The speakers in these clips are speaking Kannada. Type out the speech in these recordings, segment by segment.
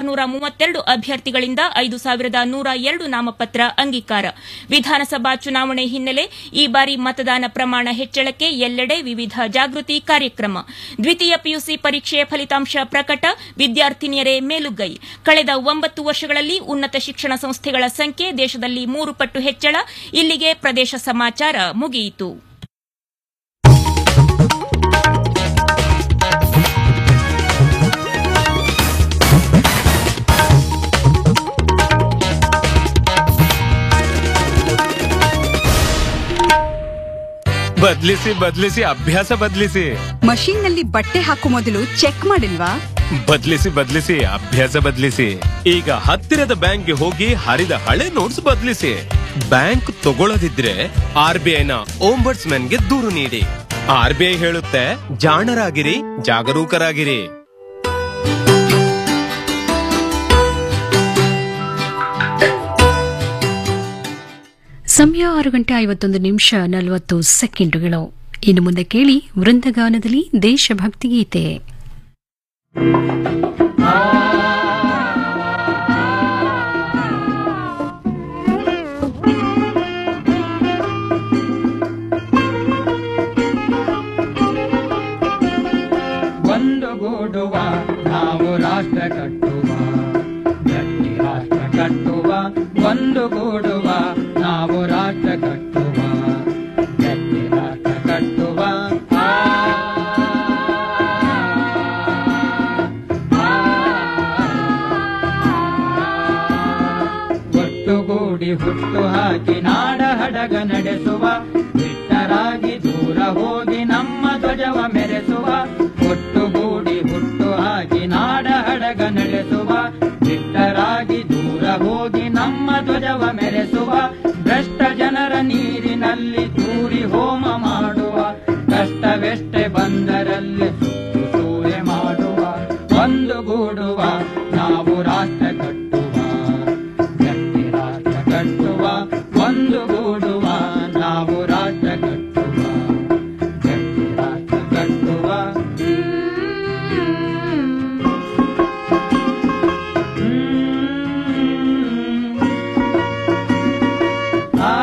ಆರುನೂರ ಮೂವತ್ತೆರಡು ಅಭ್ಯರ್ಥಿಗಳಿಂದ ಐದು ಸಾವಿರದ ನೂರ ಎರಡು ನಾಮಪತ್ರ ಅಂಗೀಕಾರ ವಿಧಾನಸಭಾ ಚುನಾವಣೆ ಹಿನ್ನೆಲೆ ಈ ಬಾರಿ ಮತದಾನ ಪ್ರಮಾಣ ಹೆಚ್ಚಳಕ್ಕೆ ಎಲ್ಲೆಡೆ ವಿವಿಧ ಜಾಗೃತಿ ಕಾರ್ಯಕ್ರಮ ದ್ವಿತೀಯ ಪಿಯುಸಿ ಪರೀಕ್ಷೆಯ ಫಲಿತಾಂಶ ಪ್ರಕಟ ವಿದ್ಯಾರ್ಥಿನಿಯರೇ ಮೇಲುಗೈ ಕಳೆದ ಒಂಬತ್ತು ವರ್ಷಗಳಲ್ಲಿ ಉನ್ನತ ಶಿಕ್ಷಣ ಸಂಸ್ಥೆಗಳ ಸಂಖ್ಯೆ ದೇಶದಲ್ಲಿ ಮೂರು ಪಟ್ಟು ಹೆಚ್ಚಳ ಇಲ್ಲಿಗೆ ಪ್ರದೇಶ ಸಮಾಚಾರ ಮುಗಿಯಿತು ಬದ್ಲಿಸಿ ಬದ್ಲಿಸಿ ಅಭ್ಯಾಸ ಬದ್ಲಿಸಿ ಮಷೀನ್ ನಲ್ಲಿ ಬಟ್ಟೆ ಹಾಕೋ ಮೊದಲು ಚೆಕ್ ಮಾಡಿಲ್ವಾ ಬದ್ಲಿಸಿ ಬದ್ಲಿಸಿ ಅಭ್ಯಾಸ ಬದ್ಲಿಸಿ ಈಗ ಹತ್ತಿರದ ಬ್ಯಾಂಕ್ಗೆ ಹೋಗಿ ಹರಿದ ಹಳೆ ನೋಟ್ಸ್ ಬದ್ಲಿಸಿ ಬ್ಯಾಂಕ್ ತಗೊಳ್ಳದಿದ್ರೆ ಆರ್ ಬಿ ಐನ ಗೆ ದೂರು ನೀಡಿ ಆರ್ ಬಿ ಐ ಹೇಳುತ್ತೆ ಜಾಣರಾಗಿರಿ ಜಾಗರೂಕರಾಗಿರಿ ಸಮಯ ಆರು ಗಂಟೆ ಐವತ್ತೊಂದು ನಿಮಿಷ ನಲವತ್ತು ಸೆಕೆಂಡುಗಳು ಇನ್ನು ಮುಂದೆ ಕೇಳಿ ವೃಂದಗಾನದಲ್ಲಿ ದೇಶಭಕ್ತಿ ಗೀತೆ ಒಂದುಗೂಡುವ ನಾವು ರಾಷ್ಟ್ರ ಕಟ್ಟುವ ಗಟ್ಟಿ ರಾಷ್ಟ್ರ ಕಟ್ಟುವ ಒಂದುಗೂಡುವ ನಾವು ರಾಷ್ಟ್ರ ಕಟ್ಟುವ ಗಟ್ಟಿ ರಾಷ್ಟ್ರ ಕಟ್ಟುವ ಆ, ಒಟ್ಟುಗೂಡಿ ಹುಟ್ಟು ಹಾಕಿ ನಾಡ ಹಡಗ ನಡೆಸುವ ಬಿಟ್ಟರಾಗಿ ದೂರ ಹೋಗಿ ನಮ್ಮ ಧ್ವಜವ ಮೆರೆಸುವ ಒಟ್ಟುಗೂಡಿ ಹುಟ್ಟು ಹಾಕಿ ನಾಡ ಹಡಗ ನಡೆಸುವ ಬಿಟ್ಟರಾಗಿ ದೂರ ಹೋಗಿ ನಮ್ಮ ಧ್ವಜವ ಮೆರೆಸುವ ಭ್ರಷ್ಟ ಜನರ ನೀರಿನಲ್ಲಿ ತೂರಿ ಹೋಮ ಮಾಡುವ ಕಷ್ಟವೆಷ್ಟೇ ಬಂದರಲ್ಲಿ ಸುತ್ತು ಸೂರೆ ಮಾಡುವ ಒಂದುಗೂಡುವ ನಾವು ರಾಷ್ಟ್ರ ಕಟ್ಟುವ ಗಟ್ಟಿ ರಾಷ್ಟ್ರ ಕಟ್ಟುವ ಒಂದುಗೂಡುವ ನಾವು ರಾಷ್ಟ್ರ ಕಟ್ಟುವ ಗಟ್ಟಿ ರಾಷ್ಟ್ರ ಕಟ್ಟುವ ಹ್ಮ್. ಆ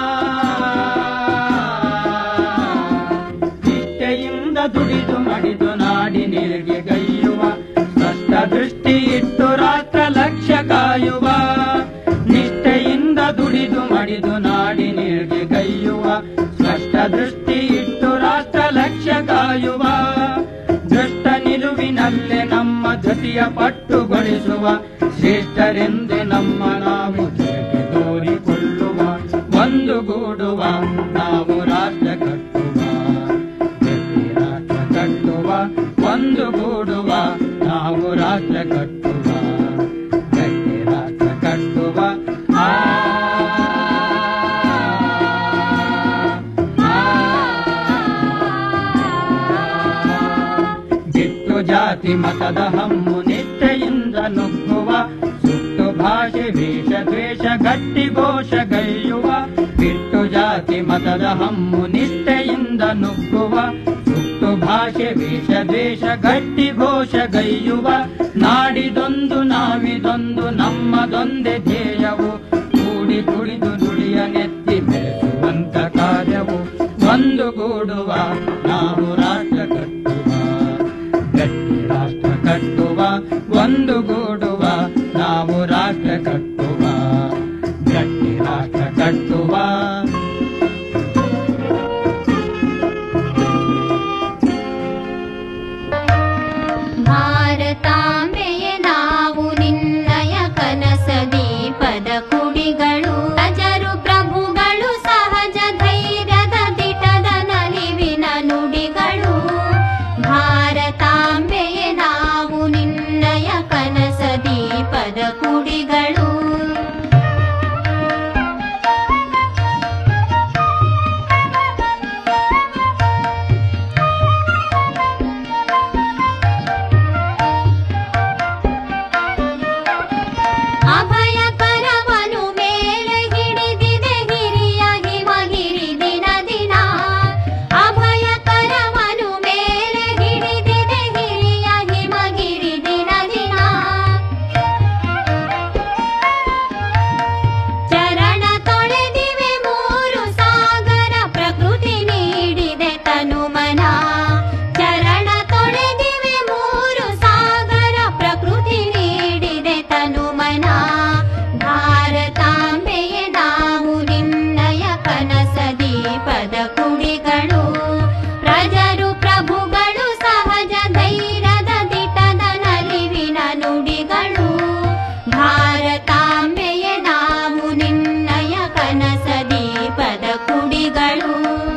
ನಿಷ್ಠೆಯಿಂದ ದುಡಿದು ಮಡಿದು ನಾಡಿನಿಗೆ ಗೈಯುವ ಸ್ಪಷ್ಟ ದೃಷ್ಟಿ ಇಟ್ಟು ರಾಷ್ಟ್ರ ಲಕ್ಷ್ಯ ಕಾಯುವ ನಿಷ್ಠೆಯಿಂದ ದುಡಿದು ಮಡಿದು ನಾಡಿನಿಗೆ ಗೈಯುವ ಸ್ಪಷ್ಟ ದೃಷ್ಟಿ ಇಟ್ಟು ರಾಷ್ಟ್ರ ಲಕ್ಷ್ಯ ಕಾಯುವ ದೃಷ್ಟ ನಿಲುವಿನಲ್ಲೇ ನಮ್ಮ ಧೃತಿಯ ಪಟ್ಟುಗೊಳಿಸುವ ಶ್ರೇಷ್ಠರೆಂದೇ ನಮ್ಮ ನಾವು ಜಗಕ್ಕೆ ತೋರಿಕೊಳ್ಳುವ ಒಂದುಗೂಡುವ ನಾವು ರಾಷ್ಟ್ರ ಕಟ್ಟುವ ಗಟ್ಟಿ ರಾಷ್ಟ್ರ ಕಟ್ಟುವ ಒಂದುಗೂಡುವ ನಾವು ರಾಷ್ಟ್ರ ಕಟ್ಟುವ ಗಟ್ಟಿ ರಾಷ್ಟ್ರ ಕಟ್ಟುವ ಆ ಬಿಟ್ಟು ಜಾತಿ ಮತದ ಹಮ್ಮು ನಿಷ್ಠೆಯಿಂದ ನುಗ್ಗುವ ಸುಟ್ಟು ಭಾಷೆ ವೇಷ ದ್ವೇಷ ಗಟ್ಟಿ ಘೋಷ ಗೈಯುವ ಬಿಟ್ಟು ಜಾತಿ ಮತದ ಹಮ್ಮು ನಿಷ್ಠೆಯಿಂದ ನುಗ್ಗುವ ಸುಟ್ಟು ಭಾಷೆ ವೇಷ ದ್ವೇಷ ಗಟ್ಟಿ ಘೋಷ ಗೈಯುವ ನಾಡಿದೊಂದು ನಾವಿದೊಂದು ನಮ್ಮದೊಂದೇ ಧ್ಯೇಯವು ಕೂಡಿ ತುಳಿದು ನುಡಿಯ ನೆತ್ತಿ ಬೆಳೆಸುವಂತ ಕಾರ್ಯವು ಒಂದುಗೂಡುವ ನಾವು ರಾಷ್ಟ್ರ ಕಟ್ಟುವ ಗಟ್ಟಿ ರಾಷ್ಟ್ರ ಕಟ್ಟುವ ಒಂದುಗೂಡುವ ನಾವು ರಾಷ್ಟ್ರ ಕಟ್ಟುವ ಗಟ್ಟಿ ರಾಷ್ಟ್ರ ಕಟ್ಟುವ ಭಾರತಾಂಬೆಯೇ ನಾವು ನಿನ್ನಯ ಕನಸ ದೀಪದ ಕುಡಿಗಳು ಅಜರು ಪ್ರಭುಗಳು ಸಹಜ ಧೈರ್ಯದ ದಿಟದ ನಲಿವಿನ ನುಡಿಗಳು ಭಾರತಾಂಬೆಯೇ ನಾವು ನಿನ್ನಯ ಕನಸ ದೀಪದ ಕುಡಿಗಳು ಕುಡಿಗಳು ಭಾರತಾಂಬೆಯೇ ನಾವು ನಿನ್ನಯ ಕನಸ ದೀಪದ ಕುಡಿಗಳು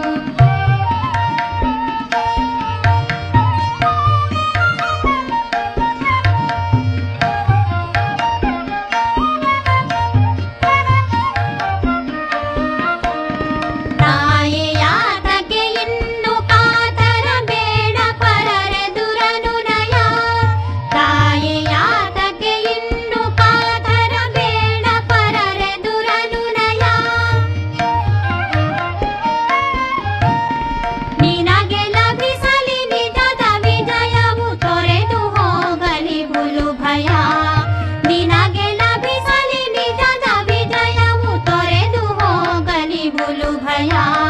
ತಾಯಿಯಾತಕ್ಕೆ ಇನ್ನು ಕಾತರ ಬೇಡ ಪರರೆದುರನು ನಯ ತಾಯಿಯಾತಕ್ಕೆ ಇನ್ನು ಕಾತರ ಬೇಡ ಪರರೆದುರನು ನಯ ನಿನಗೆ ಲಭಿಸಲಿ ನಿಜದ ವಿಜಯವು ತೊರೆದು ಹೋಗಲಿ ಹುಲು ಭಯ ನಿನಗೆ ಲಭಿಸಲಿ ನಿಜದ ವಿಜಯವು ತೊರೆದು ಹೋಗಲಿ ಹುಲು ಭಯ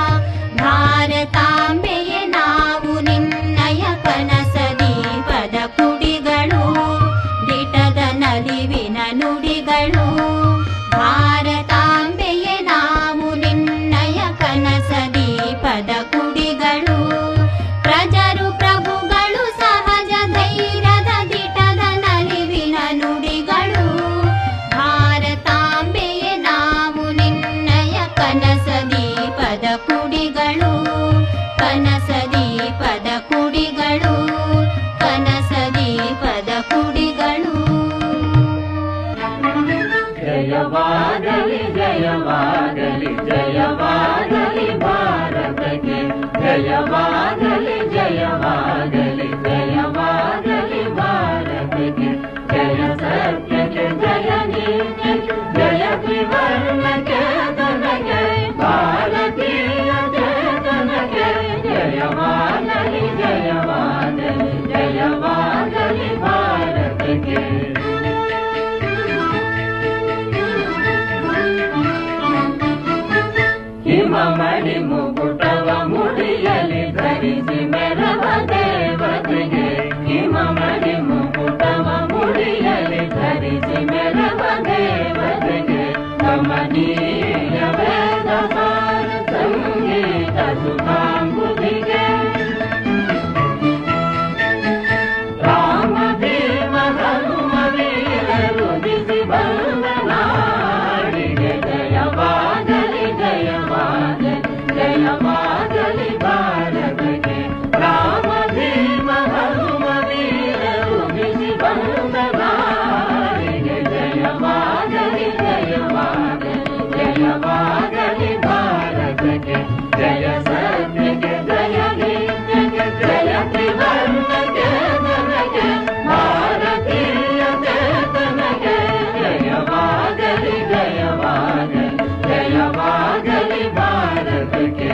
ಭಾರತಾಂಬೆಯೇ ನಾವು ನಿನ್ನಯ ಕನಸ ದೀಪದ ಕುಡಿಗಳು ದಿಟದ ನಲಿವಿನ ನುಡಿಗಳು ಭಾರತಾಂಬೆಯೇ ನಾವು ನಿನ್ನಯ ಕನಸ ದೀಪದ ಕುಡಿಗಳು ಪ್ರಜರು ಪ್ರಭುಗಳು ಸಹಜ ಧೈರ್ಯದ ದಿಟದ ನಲಿವಿನ ನುಡಿಗಳು ಭಾರತಾಂಬೆಯೇ ನಾವು ನಿನ್ನಯ ಕನಸ ದೀಪದ ಕುಡಿಗಳು ಕನಸ ದೀಪದ ಕುಡಿಗಳು ಕನಸ ದೀಪದ ಕುಡಿಗಳು ಜಯವಾಗಲಿ ಜಯವಾಗಲಿ ಜಯವಾಗಲಿ ಭಾರತಕ್ಕೆ ಜಯವಾಗಲಿ ಜಯವಾಗಲಿ ಜಯವಾಗಲಿ ಭಾರತಕ್ಕೆ ಜಯ ಸತ್ಯಕ್ಕೆ ಜಯ ನೀತಿಗೆ ಜಯ ತ್ರಿವರ್ಣಕ್ಕೆ ತನಗೆ ಭಾರತೀಯ ಚೇತನಕ್ಕೆ ಜಯವಾಗಲಿ ಜಯವಾಗಲಿ ಜಯವಾಗಲಿ ಭಾರತಕ್ಕೆ ಹಿಮಮಣಿ ಮುಕುಟವ ಮುಡಿಯಲಿ ಧರಿಸಿ ಮೆರವ ದೇವತೆಗೆ ಹಿಮಮಣಿ ಮುಕುಟವ ಮುಡಿಯಲಿ ಧರಿಸಿ ಮೆರವ ದೇವತೆಗೆ ಕಮನೀಯ ವೇದ ಸಾರ ಸಂಗೀತ ಸುಧಾಂಬುದಿಗೆ ರಾಮ ಭೀಮ ಹನುಮ ವೀರರು ದಿಸಿ ಬಂದ ನಾಡಿಗೆ ಜಯವಾಗಲಿ ಜಯವಾಗಲಿ ಜಯವಾಗಲಿ ಭಾರತಕ್ಕೆ ರಾಮ ಭೀಮ ಹನುಮ ವೀರರು ದಿಸಿ ಬಂದ ನಾಡಿಗೆ ಜಯವಾಗಲಿ ಜಯವಾಗಲಿ ಜಯವಾಗಲಿ ಭಾರತಕ್ಕೆ ಜಯ ಸತ್ಯಕ್ಕೆ ಜಯ ಗೀತೆಗೆ ಜಯ ತ್ರಿವರ್ಣಕ್ಕೆ ನನಗೆ ಭಾರತೀಯ ಚೇತನಕ್ಕೆ ಜಯವಾಗಲಿ ಜಯವಾಗಲಿ ಜಯವಾಗಲಿ ಭಾರತಕ್ಕೆ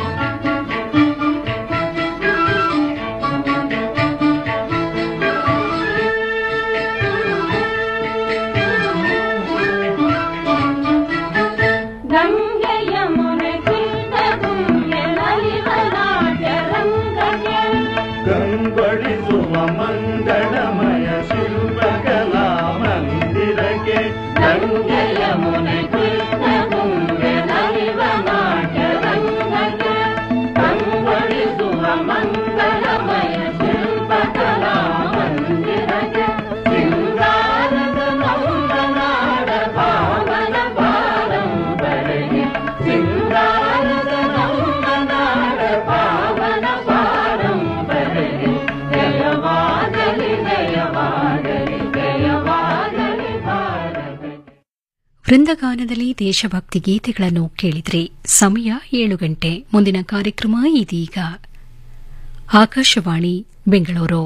ಗಂಗೆಯ ಮುನೆ ಕುಂದ ಗುಂಗೆ ನಲಿವಲಾಟ ರಂಗಕ್ಕೆ ಕಂಗೊಳಿಸುವ ಮಂಗಳಮಯ ಶಿಲ್ಪಕಲಾ ಮಂದಿರಕ್ಕೆ ಗಂಗೆಯ ಮುನೆ ಕುಂದ ಗುಂಗೆ ನಲಿವಲಾಟ ರಂಗಕ್ಕೆ ಕಂಗೊಳಿಸುವ ಮಂಗಳಮಯ ಶಿಲ್ಪಕಲಾ ಮಂದಿರಕ್ಕೆ ಸಿಂಗಾರದ ನೌಂದನಾಡ ಭಾವನ ಪಾರಂಪರೆಗೆ ಸಿಂಗಾರದ ನೌಂದನಾಡ ಪಾವನ ಪಾರಂಪರೆಗೆ ಜಯವಾಗಲಿ ಜಯವಾಗಲಿ ಜಯವಾಗಲಿ ಭಾರತ ವೃಂದಗಾನದಲ್ಲಿ ದೇಶಭಕ್ತಿ ಗೀತೆಗಳನ್ನು ಕೇಳಿದ್ರಿ ಸಮಯ ಏಳು ಗಂಟೆ ಮುಂದಿನ ಕಾರ್ಯಕ್ರಮ ಇದೀಗ ಆಕಾಶವಾಣಿ ಬೆಂಗಳೂರು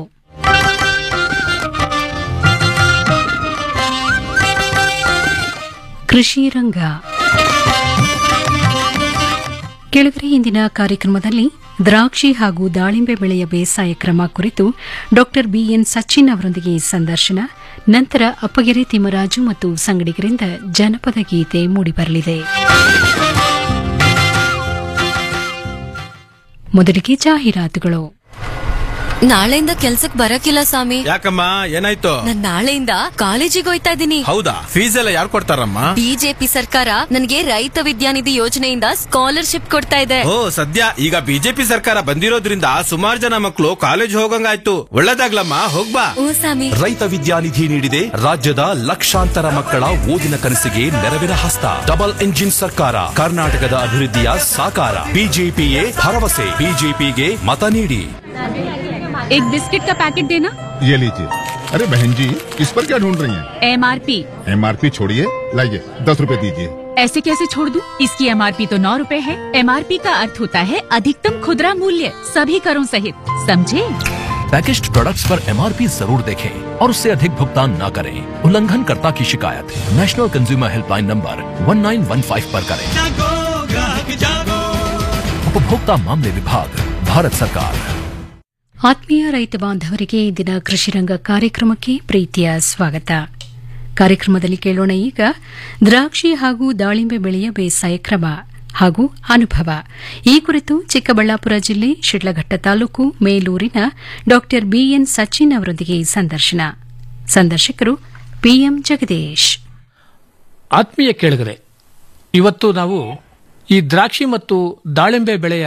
ಕೃಷಿ ರಂಗ ಕೆಳಗರೆ ಇಂದಿನ ಕಾರ್ಯಕ್ರಮದಲ್ಲಿ ದ್ರಾಕ್ಷಿ ಹಾಗೂ ದಾಳಿಂಬೆ ಬೆಳೆಯ ಬೇಸಾಯ ಕ್ರಮ ಕುರಿತು ಡಾ ಬಿಎನ್ ಸಚಿನ್ ಅವರೊಂದಿಗೆ ಸಂದರ್ಶನ ನಂತರ ಅಪ್ಪಗೆರೆ ತಿಮ್ಮರಾಜು ಮತ್ತು ಸಂಗಡಿಗರಿಂದ ಜನಪದ ಗೀತೆ ಮೂಡಿಬರಲಿದೆ ಮೊದಲಿಗೆ ಜಾಹೀರಾತುಗಳು ನಾಳೆಯಿಂದ ಕೆಲ್ಸಕ್ ಬರಕಿಲ್ಲ ಸ್ವಾಮಿ ಯಾಕಮ್ಮ ಏನಾಯ್ತು ನಾನ್ ನಾಳೆಯಿಂದ ಕಾಲೇಜಿಗೆ ಹೋಯ್ತಾ ಇದ್ದೀನಿ ಹೌದಾ ಫೀಸ್ ಎಲ್ಲ ಯಾರು ಕೊಡ್ತಾರಮ್ಮ ಬಿಜೆಪಿ ಸರ್ಕಾರ ನನಗೆ ರೈತ ವಿದ್ಯಾನಿಧಿ ಯೋಜನೆಯಿಂದ ಸ್ಕಾಲರ್ಶಿಪ್ ಕೊಡ್ತಾ ಇದೆ ಓ ಸದ್ಯ ಈಗ ಬಿಜೆಪಿ ಸರ್ಕಾರ ಬಂದಿರೋದ್ರಿಂದ ಸುಮಾರು ಜನ ಮಕ್ಕಳು ಕಾಲೇಜ್ ಹೋಗಂಗಾಯ್ತು ಒಳ್ಳೇದಾಗ್ಲಮ್ಮ ಹೋಗ್ಬಾ ಓ ಸ್ವಾಮಿ ರೈತ ವಿದ್ಯಾನಿಧಿ ನೀಡಿದೆ ರಾಜ್ಯದ ಲಕ್ಷಾಂತರ ಮಕ್ಕಳ ಓದಿನ ಕನಸಿಗೆ ನೆರವಿನ ಹಸ್ತ ಡಬಲ್ ಎಂಜಿನ್ ಸರ್ಕಾರ ಕರ್ನಾಟಕದ ಅಭಿವೃದ್ಧಿಯ ಸಾಕಾರ ಬಿಜೆಪಿಯೇ ಭರವಸೆ ಬಿಜೆಪಿಗೆ ಮತ ನೀಡಿ एक बिस्किट का पैकेट देना ये लीजिए अरे बहन जी इस पर क्या ढूंढ रही हैं? एमआरपी एमआरपी छोड़िए लाइए दस रुपए दीजिए ऐसे कैसे छोड़ दूं? इसकी एमआरपी तो नौ रूपए है एमआरपी का अर्थ होता है अधिकतम खुदरा मूल्य सभी करों सहित समझे पैकेज्ड प्रोडक्ट्स पर एमआरपी जरूर देखें और उससे अधिक भुगतान न करें उल्लंघनकर्ता की शिकायत नेशनल कंज्यूमर हेल्पलाइन नंबर 1915 पर करें उपभोक्ता मामले विभाग भारत सरकार ಆತ್ಮೀಯ ರೈತ ಬಾಂಧವರಿಗೆ ಇಂದಿನ ಕೃಷಿರಂಗ ಕಾರ್ಯಕ್ರಮಕ್ಕೆ ಪ್ರೀತಿಯ ಸ್ವಾಗತ ಕಾರ್ಯಕ್ರಮದಲ್ಲಿ ಕೇಳೋಣ ಈಗ ದ್ರಾಕ್ಷಿ ಹಾಗೂ ದಾಳಿಂಬೆ ಬೆಳೆಯ ಬೇಸಾಯ ಕ್ರಮ ಹಾಗೂ ಅನುಭವ ಈ ಕುರಿತು ಚಿಕ್ಕಬಳ್ಳಾಪುರ ಜಿಲ್ಲೆ ಶಿಡ್ಲಘಟ್ಟ ತಾಲೂಕು ಮೇಲೂರಿನ ಡಾ ಬಿಎನ್ ಸಚಿನ್ ಅವರೊಂದಿಗೆ ಸಂದರ್ಶನ ಸಂದರ್ಶಕರು ಪಿಎಂ ಜಗದೀಶ್ ಆತ್ಮೀಯ ಕೇಳಿಗರೆ ಇವತ್ತು ನಾವು ಈ ದ್ರಾಕ್ಷಿ ಮತ್ತು ದಾಳಿಂಬೆ ಬೆಳೆಯ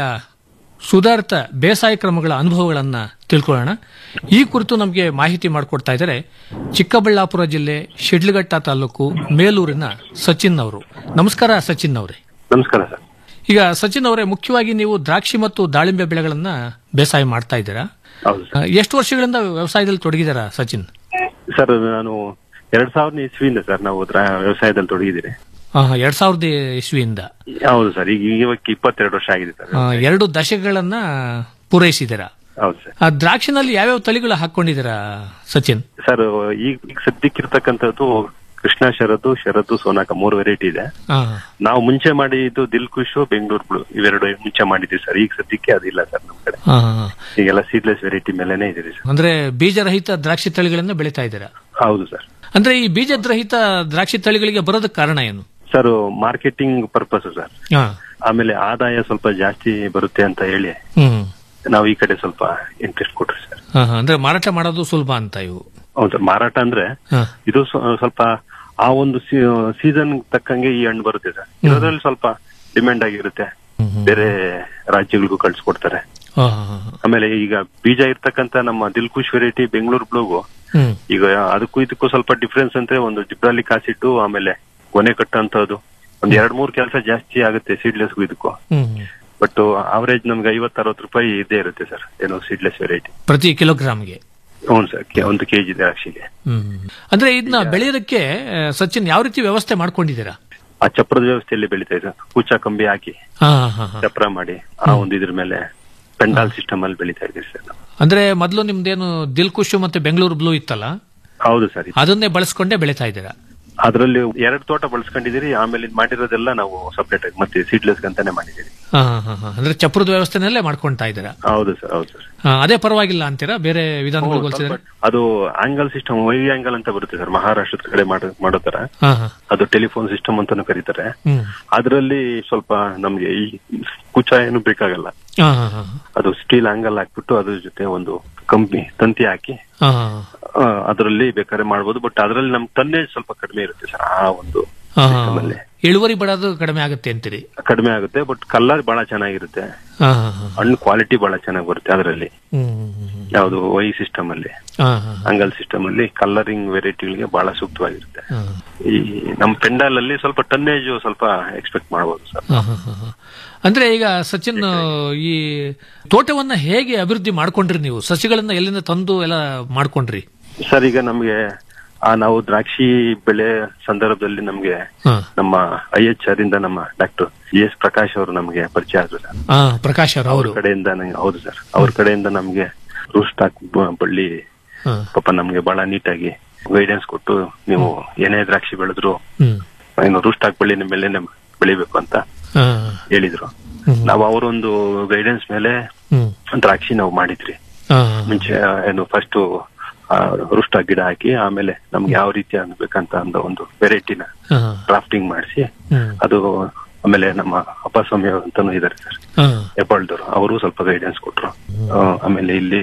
ಸುಧಾರಿತ ಬೇಸಾಯ ಕ್ರಮಗಳ ಅನುಭವಗಳನ್ನು ತಿಳ್ಕೊಳ್ಳೋಣ ಈ ಕುರಿತು ನಮಗೆ ಮಾಹಿತಿ ಮಾಡಿಕೊಡ್ತಾ ಇದ್ದಾರೆ ಚಿಕ್ಕಬಳ್ಳಾಪುರ ಜಿಲ್ಲೆ ಶಿಡ್ಲಘಟ್ಟ ತಾಲೂಕು ಮೇಲೂರಿನ ಸಚಿನ್ ಅವರು ನಮಸ್ಕಾರ ಸಚಿನ್ ಅವರೇ ನಮಸ್ಕಾರ ಸರ್ ಈಗ ಸಚಿನ್ ಅವರೇ ಮುಖ್ಯವಾಗಿ ನೀವು ದ್ರಾಕ್ಷಿ ಮತ್ತು ದಾಳಿಂಬೆ ಬೆಳೆಗಳನ್ನ ಬೇಸಾಯ ಮಾಡ್ತಾ ಇದ್ದೀರಾ ಹೌದು ಆ, ಎಷ್ಟು ವರ್ಷಗಳಿಂದ ವ್ಯವಸಾಯದಲ್ಲಿ ತೊಡಗಿದ್ದೀರಾ ಸಚಿನ್ ಸರ್ ನಾನು ಎರಡ್ ಸಾವಿರದ ಇಸ್ವಿಯಿಂದ ಸರ್ ನಾವು ದ್ರಾ- ವ್ಯವಸಾಯದಲ್ಲಿ ತೊಡಗಿದ್ದೀರಿ ಆ, ಎರಡ್ ಸಾವಿರದ ಇಸ್ವಿಯಿಂದ ಹೌದು ಸರ್ ಈಗ ಇವಕ್ಕೆ ಇಪ್ಪತ್ತೆರಡು ವರ್ಷ ಆಗಿದೆ ಸರ್ ಆ, ಎರಡು ದಶಕಗಳನ್ನ ಪೂರೈಸಿದ್ದೀರಾ ಹೌದು ಸರ್ ಆ ದ್ರಾಕ್ಷಿನಲ್ಲಿ ಯಾವ್ಯಾವ ತಳಿಗಳು ಹಾಕೊಂಡಿದ್ದೀರಾ ಸಚಿನ್ ಸರ್ ಈಗ ಈಗ ಸದ್ಯಕ್ಕಿರ್ತಕ್ಕಂಥದ್ದು ಕೃಷ್ಣ ಶರದು ಶರದು ಸೋನಾಕ ಮೂರು ವೆರೈಟಿ ಇದೆ ಆ, ನಾವು ಮುಂಚೆ ಮಾಡಿದ್ದು ದಿಲ್ ಖುಷು ಬೆಂಗಳೂರು ಬ್ಲೂ ಇವೆರಡು ಮುಂಚೆ ಮಾಡಿದ್ವಿ ಸರ್ ಈಗ ಸದ್ಯಕ್ಕೆ ಅದಿಲ್ಲ ಸರ್ ನಮ್ ಕಡೆ ಆ, ಈಗೆಲ್ಲ ಸೀಡ್ಲೆಸ್ ವೆರೈಟಿ ಮೇಲೆನೆ ಇದೀರಿ ಸರ್ ಅಂದ್ರೆ ಬೀಜರಹಿತ ದ್ರಾಕ್ಷಿ ತಳಿಗಳನ್ನ ಬೆಳೀತಾ ಇದ್ದೀರಾ ಹೌದು ಸರ್ ಅಂದ್ರೆ ಈ ಬೀಜರಹಿತ ದ್ರಾಕ್ಷಿ ತಳಿಗಳಿಗೆ ಬರೋದಕ್ಕೆ ಕಾರಣ ಏನು ಸರ್ ಮಾರ್ಕೆಟಿಂಗ್ ಪರ್ಪಸ್ ಸರ್ ಆ, ಆಮೇಲೆ ಆದಾಯ ಸ್ವಲ್ಪ ಜಾಸ್ತಿ ಬರುತ್ತೆ ಅಂತ ಹೇಳಿ ಹ್ಮ್ ನಾವು ಈ ಕಡೆ ಸ್ವಲ್ಪ ಇಂಟ್ರೆಸ್ಟ್ ಕೊಟ್ರಿ ಸರ್ ಆ, ಅಂದ್ರೆ ಮಾರಾಟ ಮಾಡೋದು ಸುಲಭ ಅಂತ ಇವು ಹೌದು ಸರ್ ಮಾರಾಟ ಅಂದ್ರೆ ಆ, ಇದು ಸ್ವ- ಸ್ವಲ್ಪ ಆ ಒಂದು ಸೀಸನ್ ತಕ್ಕಂಗೆ ಈ ಹಣ್ಣು ಬರುತ್ತೆ ಸರ್ ಇರೋದ್ರಲ್ಲಿ ಸ್ವಲ್ಪ ಡಿಮ್ಯಾಂಡ್ ಆಗಿರುತ್ತೆ ಬೇರೆ ರಾಜ್ಯಗಳಿಗೂ ಕಳ್ಸಿಕೊಡ್ತಾರೆ ಆ, ಆಮೇಲೆ ಈಗ ಬೀಜ ಇರ್ತಕ್ಕಂತ ನಮ್ಮ Dilkhush variety Bengaluru blue hmm ಈಗ ಅದಕ್ಕೂ ಇದಕ್ಕೂ ಸ್ವಲ್ಪ ಡಿಫ್ರೆನ್ಸ್ ಅಂದ್ರೆ ಒಂದು ಜಿಬ್ರಾಲಿಕ್ ಆಸಿಡ್ ಆಮೇಲೆ ಕೊನೆ ಕಟ್ಟಂತದ್ದು ಒಂದ್ ಎರಡ್ ಮೂರ್ ಕೆಲಸ ಜಾಸ್ತಿ ಆಗುತ್ತೆ ಸೀಡ್ಲೆಸ್ಗೂ ಇದಕ್ಕೂ ಹ್ಮ್ ಬಟ್ ಅವರೇಜ್ ನಮ್ಗೆ ಐವತ್ ಅರವತ್ತು ರೂಪಾಯಿ ಇದೇ ಇರುತ್ತೆ ಸರ್ ಏನೋ ಸೀಡ್ಲೆಸ್ ವೆರೈಟಿ ಪ್ರತಿ ಕಿಲೋಗ್ರಾಮ್ಗೆ ಹ್ಞೂ ಸರ್ ಒಂದು ಕೆಜಿ ದ್ರಾಕ್ಷಿಗೆ ಹ್ಮ್ ಅಂದ್ರೆ ಇದನ್ನ ಬೆಳೆಯೋದಕ್ಕೆ ಆ, ಸಚಿನ್ ಯಾವ ರೀತಿ ವ್ಯವಸ್ಥೆ ಮಾಡ್ಕೊಂಡಿದ್ದೀರಾ ಆ ಚಪ್ರದ ವ್ಯವಸ್ಥೆಯಲ್ಲಿ ಬೆಳಿತಾ ಇದೆ ಕೂಚ ಕಂಬಿ ಹಾಕಿ ಹಾ ಹಾ ಹಾ ಚಪ್ರ ಮಾಡಿ ಆ ಒಂದು ಇದ್ರ ಮೇಲೆ ಪೆಂಡಾಲ್ ಸಿಸ್ಟಮ್ ಅಲ್ಲಿ ಬೆಳಿತಾ ಇದ್ದೀವಿ ಸರ್ ನಾವು. ಅಂದ್ರೆ ಮೊದಲು ನಿಮ್ದೇನು ದಿಲ್ ಖುಷು ಮತ್ತೆ ಬೆಂಗಳೂರು ಬ್ಲೂ ಇತ್ತಲ್ಲ ಹೌದು ಸರ್ ಅದನ್ನೇ ಬಳಸ್ಕೊಂಡೇ ಬೆಳೀತಾ ಇದ್ದೀರಾ ಅದರಲ್ಲಿ ಎರಡು ತೋಟ ಬಳಸ್ಕೊಂಡಿದ್ದೀರಿ ಆಮೇಲೆ ಇದು ಮಾಡಿರೋದೆಲ್ಲ ನಾವು ಸಪರೇಟ್ ಆಗಿ ಮತ್ತೆ ಸೀಡ್ಲೆಸ್ ಅಂತಾನೆ ಮಾಡಿದ್ದೀರಿ ಹಾ ಹಾ ಹಾ ಅಂದ್ರೆ ಚಪ್ರದ ವ್ಯವಸ್ಥೆನಲ್ಲೇ ಮಾಡ್ಕೊಂತಾ ಇದ್ದೀರಾ ಹೌದು ಸರ್ ಹೌದು ಸರ್ ಆ, ಅದೇ ಪರವಾಗಿಲ್ಲ ಅಂತೀರಾ ಬೇರೆ ವಿಧಾನಗಳು ಹೋಲಿಸಿದ್ರೆ ಅದು ಆಂಗಲ್ ಸಿಸ್ಟಮ್ ವೈ ಆಂಗಲ್ ಅಂತ ಬರುತ್ತೆ ಸರ್ ಮಹಾರಾಷ್ಟ್ರದ ಕಡೆ ಮಾಡೋ ಮಾಡೋ ತರ ಹಾ ಹಾ ಅದು ಟೆಲಿಫೋನ್ ಸಿಸ್ಟಮ್ ಅಂತಾನು ಕರೀತಾರೆ ಹ್ಮ್ ಅದರಲ್ಲಿ ಸ್ವಲ್ಪ ನಮ್ಗೆ ಈ ಕುಚ ಏನು ಬೇಕಾಗಲ್ಲ ಹಾ ಹಾ ಹಾ ಅದು ಸ್ಟೀಲ್ ಆಂಗಲ್ ಹಾಕ್ಬಿಟ್ಟು ಅದ್ರ ಜೊತೆ ಒಂದು ಕಂಪನಿ ತಂತಿ ಹಾಕಿ ಹಾ ಅದರಲ್ಲಿ ಬೇಕಾದ್ರೆ ಮಾಡ್ಬೋದು ಬಟ್ ಅದರಲ್ಲಿ ನಮ್ ಟನ್ನೇಜ್ ಸ್ವಲ್ಪ ಕಡಿಮೆ ಇರುತ್ತೆ ಸರ್ ಆ ಒಂದು ಹಾ system ಅಲ್ಲಿ ಇಳುವರಿ ಬರೋದು ಕಡಿಮೆ ಆಗುತ್ತೆ ಅಂತೀರಿ ಕಡಿಮೆ ಆಗುತ್ತೆ ಬಟ್ ಕಲರ್ ಬಹಳ ಚೆನ್ನಾಗಿರುತ್ತೆ ಹಾ ಹಾ ಹಾ ಹಣ್ಣು ಕ್ವಾಲಿಟಿ ಬಹಳ ಚೆನ್ನಾಗಿ ಬರುತ್ತೆ ಅದರಲ್ಲಿ ಹ್ಮ್ ಯಾವುದು ವೈ ಸಿಸ್ಟಮ್ ಅಲ್ಲಿ ಹಾ ಹಾ ಅಂಗಲ್ ಸಿಸ್ಟಮ್ ಅಲ್ಲಿ ಕಲರಿಂಗ್ ವೆರೈಟಿಗಳಿಗೆ ಬಹಳ ಸೂಕ್ತವಾಗಿರುತ್ತೆ ಹಾ ಈ ನಮ್ಮ ಪೆಂಡಾಲ್ ಅಲ್ಲಿ ಸ್ವಲ್ಪ ಟನ್ನೇಜ್ ಸ್ವಲ್ಪ ಎಕ್ಸ್ಪೆಕ್ಟ್ ಮಾಡಬಹುದು ಸರ್ ಹಾ, ಹಾ, ಹಾ, ಹಾ. ಅಂದ್ರೆ ಈಗ ಸಚಿನ್ ಈ ತೋಟವನ್ನ ಹೇಗೆ ಅಭಿವೃದ್ಧಿ ಮಾಡ್ಕೊಂಡ್ರಿ ನೀವು ಸಸಿಗಳನ್ನ ಎಲ್ಲಿಂದ ತಂದು ಎಲ್ಲ ಮಾಡ್ಕೊಂಡ್ರಿ ಸರ್ ಈಗ ನಮ್ಗೆ ಆ ನಾವು ದ್ರಾಕ್ಷಿ ಬೆಳೆ ಸಂದರ್ಭದಲ್ಲಿ ನಮ್ಗೆ ಹಾ. ನಮ್ಮ ಐ ಎಚ್ ಆರ್ ಇಂದ ನಮ್ಮ ಡಾಕ್ಟರ್ ಜಿ ಎಸ್ ಪ್ರಕಾಶ್ ಅವರು ನಮ್ಗೆ ಪರಿಚಯ ಆದ್ರು ಸರ್ ಹಾ ಪ್ರಕಾಶ್ ಅವ್ರ ಅವರು ಅವ್ರ ಕಡೆಯಿಂದ ನಂಗೆ ಹೌದು ಸರ್ ಅವ್ರ ಕಡೆಯಿಂದ ನಮ್ಗೆ ರೂಸ್ಟಾಕ್ ಬಳ್ಳಿ ಹಾ. ಪಾಪ ನಮ್ಗೆ ಬಹಳ ನೀಟಾಗಿ ಗೈಡೆನ್ಸ್ ಕೊಟ್ಟು ನೀವು ಏನೇ ದ್ರಾಕ್ಷಿ ಬೆಳೆದ್ರು ಹ್ಮ್ ಏನು ರೂಸ್ಟಾಕ್ ಬಳ್ಳಿ ಮೇಲೆ ಬೆಳಿಬೇಕು ಅಂತ ಹಾ. ಹೇಳಿದ್ರು ಹ್ಮ್. ನಾವು ಅವರೊಂದು ಗೈಡೆನ್ಸ್ ಮೇಲೆ ಹ್ಮ್. ದ್ರಾಕ್ಷಿ ನಾವು ಮಾಡಿದ್ರಿ ಹಾ. ಮುಂಚೆ ಆ, ಏನು ಫಸ್ಟ್ ರುಷ್ಟ ಗಿಡ ಹಾಕಿ ಆಮೇಲೆ ನಮ್ಗೆ ಯಾವ ರೀತಿ ಅನ್ಬೇಕಂತ ಅಂದ ಒಂದು ವೆರೈಟಿನ ಹಾ. ಡ್ರಾಫ್ಟಿಂಗ್ ಮಾಡಿಸಿ ಹ್ಮ್. ಅದು ಆಮೇಲೆ ನಮ್ಮ ಅಪ್ಪಸ್ವಾಮಿ ಅಂತಾನು ಇದಾರೆ ಸರ್ ಹಾ. ಹೆಬ್ಬಾಳ್ದವ್ರು ಅವರು ಸ್ವಲ್ಪ ಗೈಡೆನ್ಸ್ ಕೊಟ್ರು ಆ, ಆಮೇಲೆ ಇಲ್ಲಿ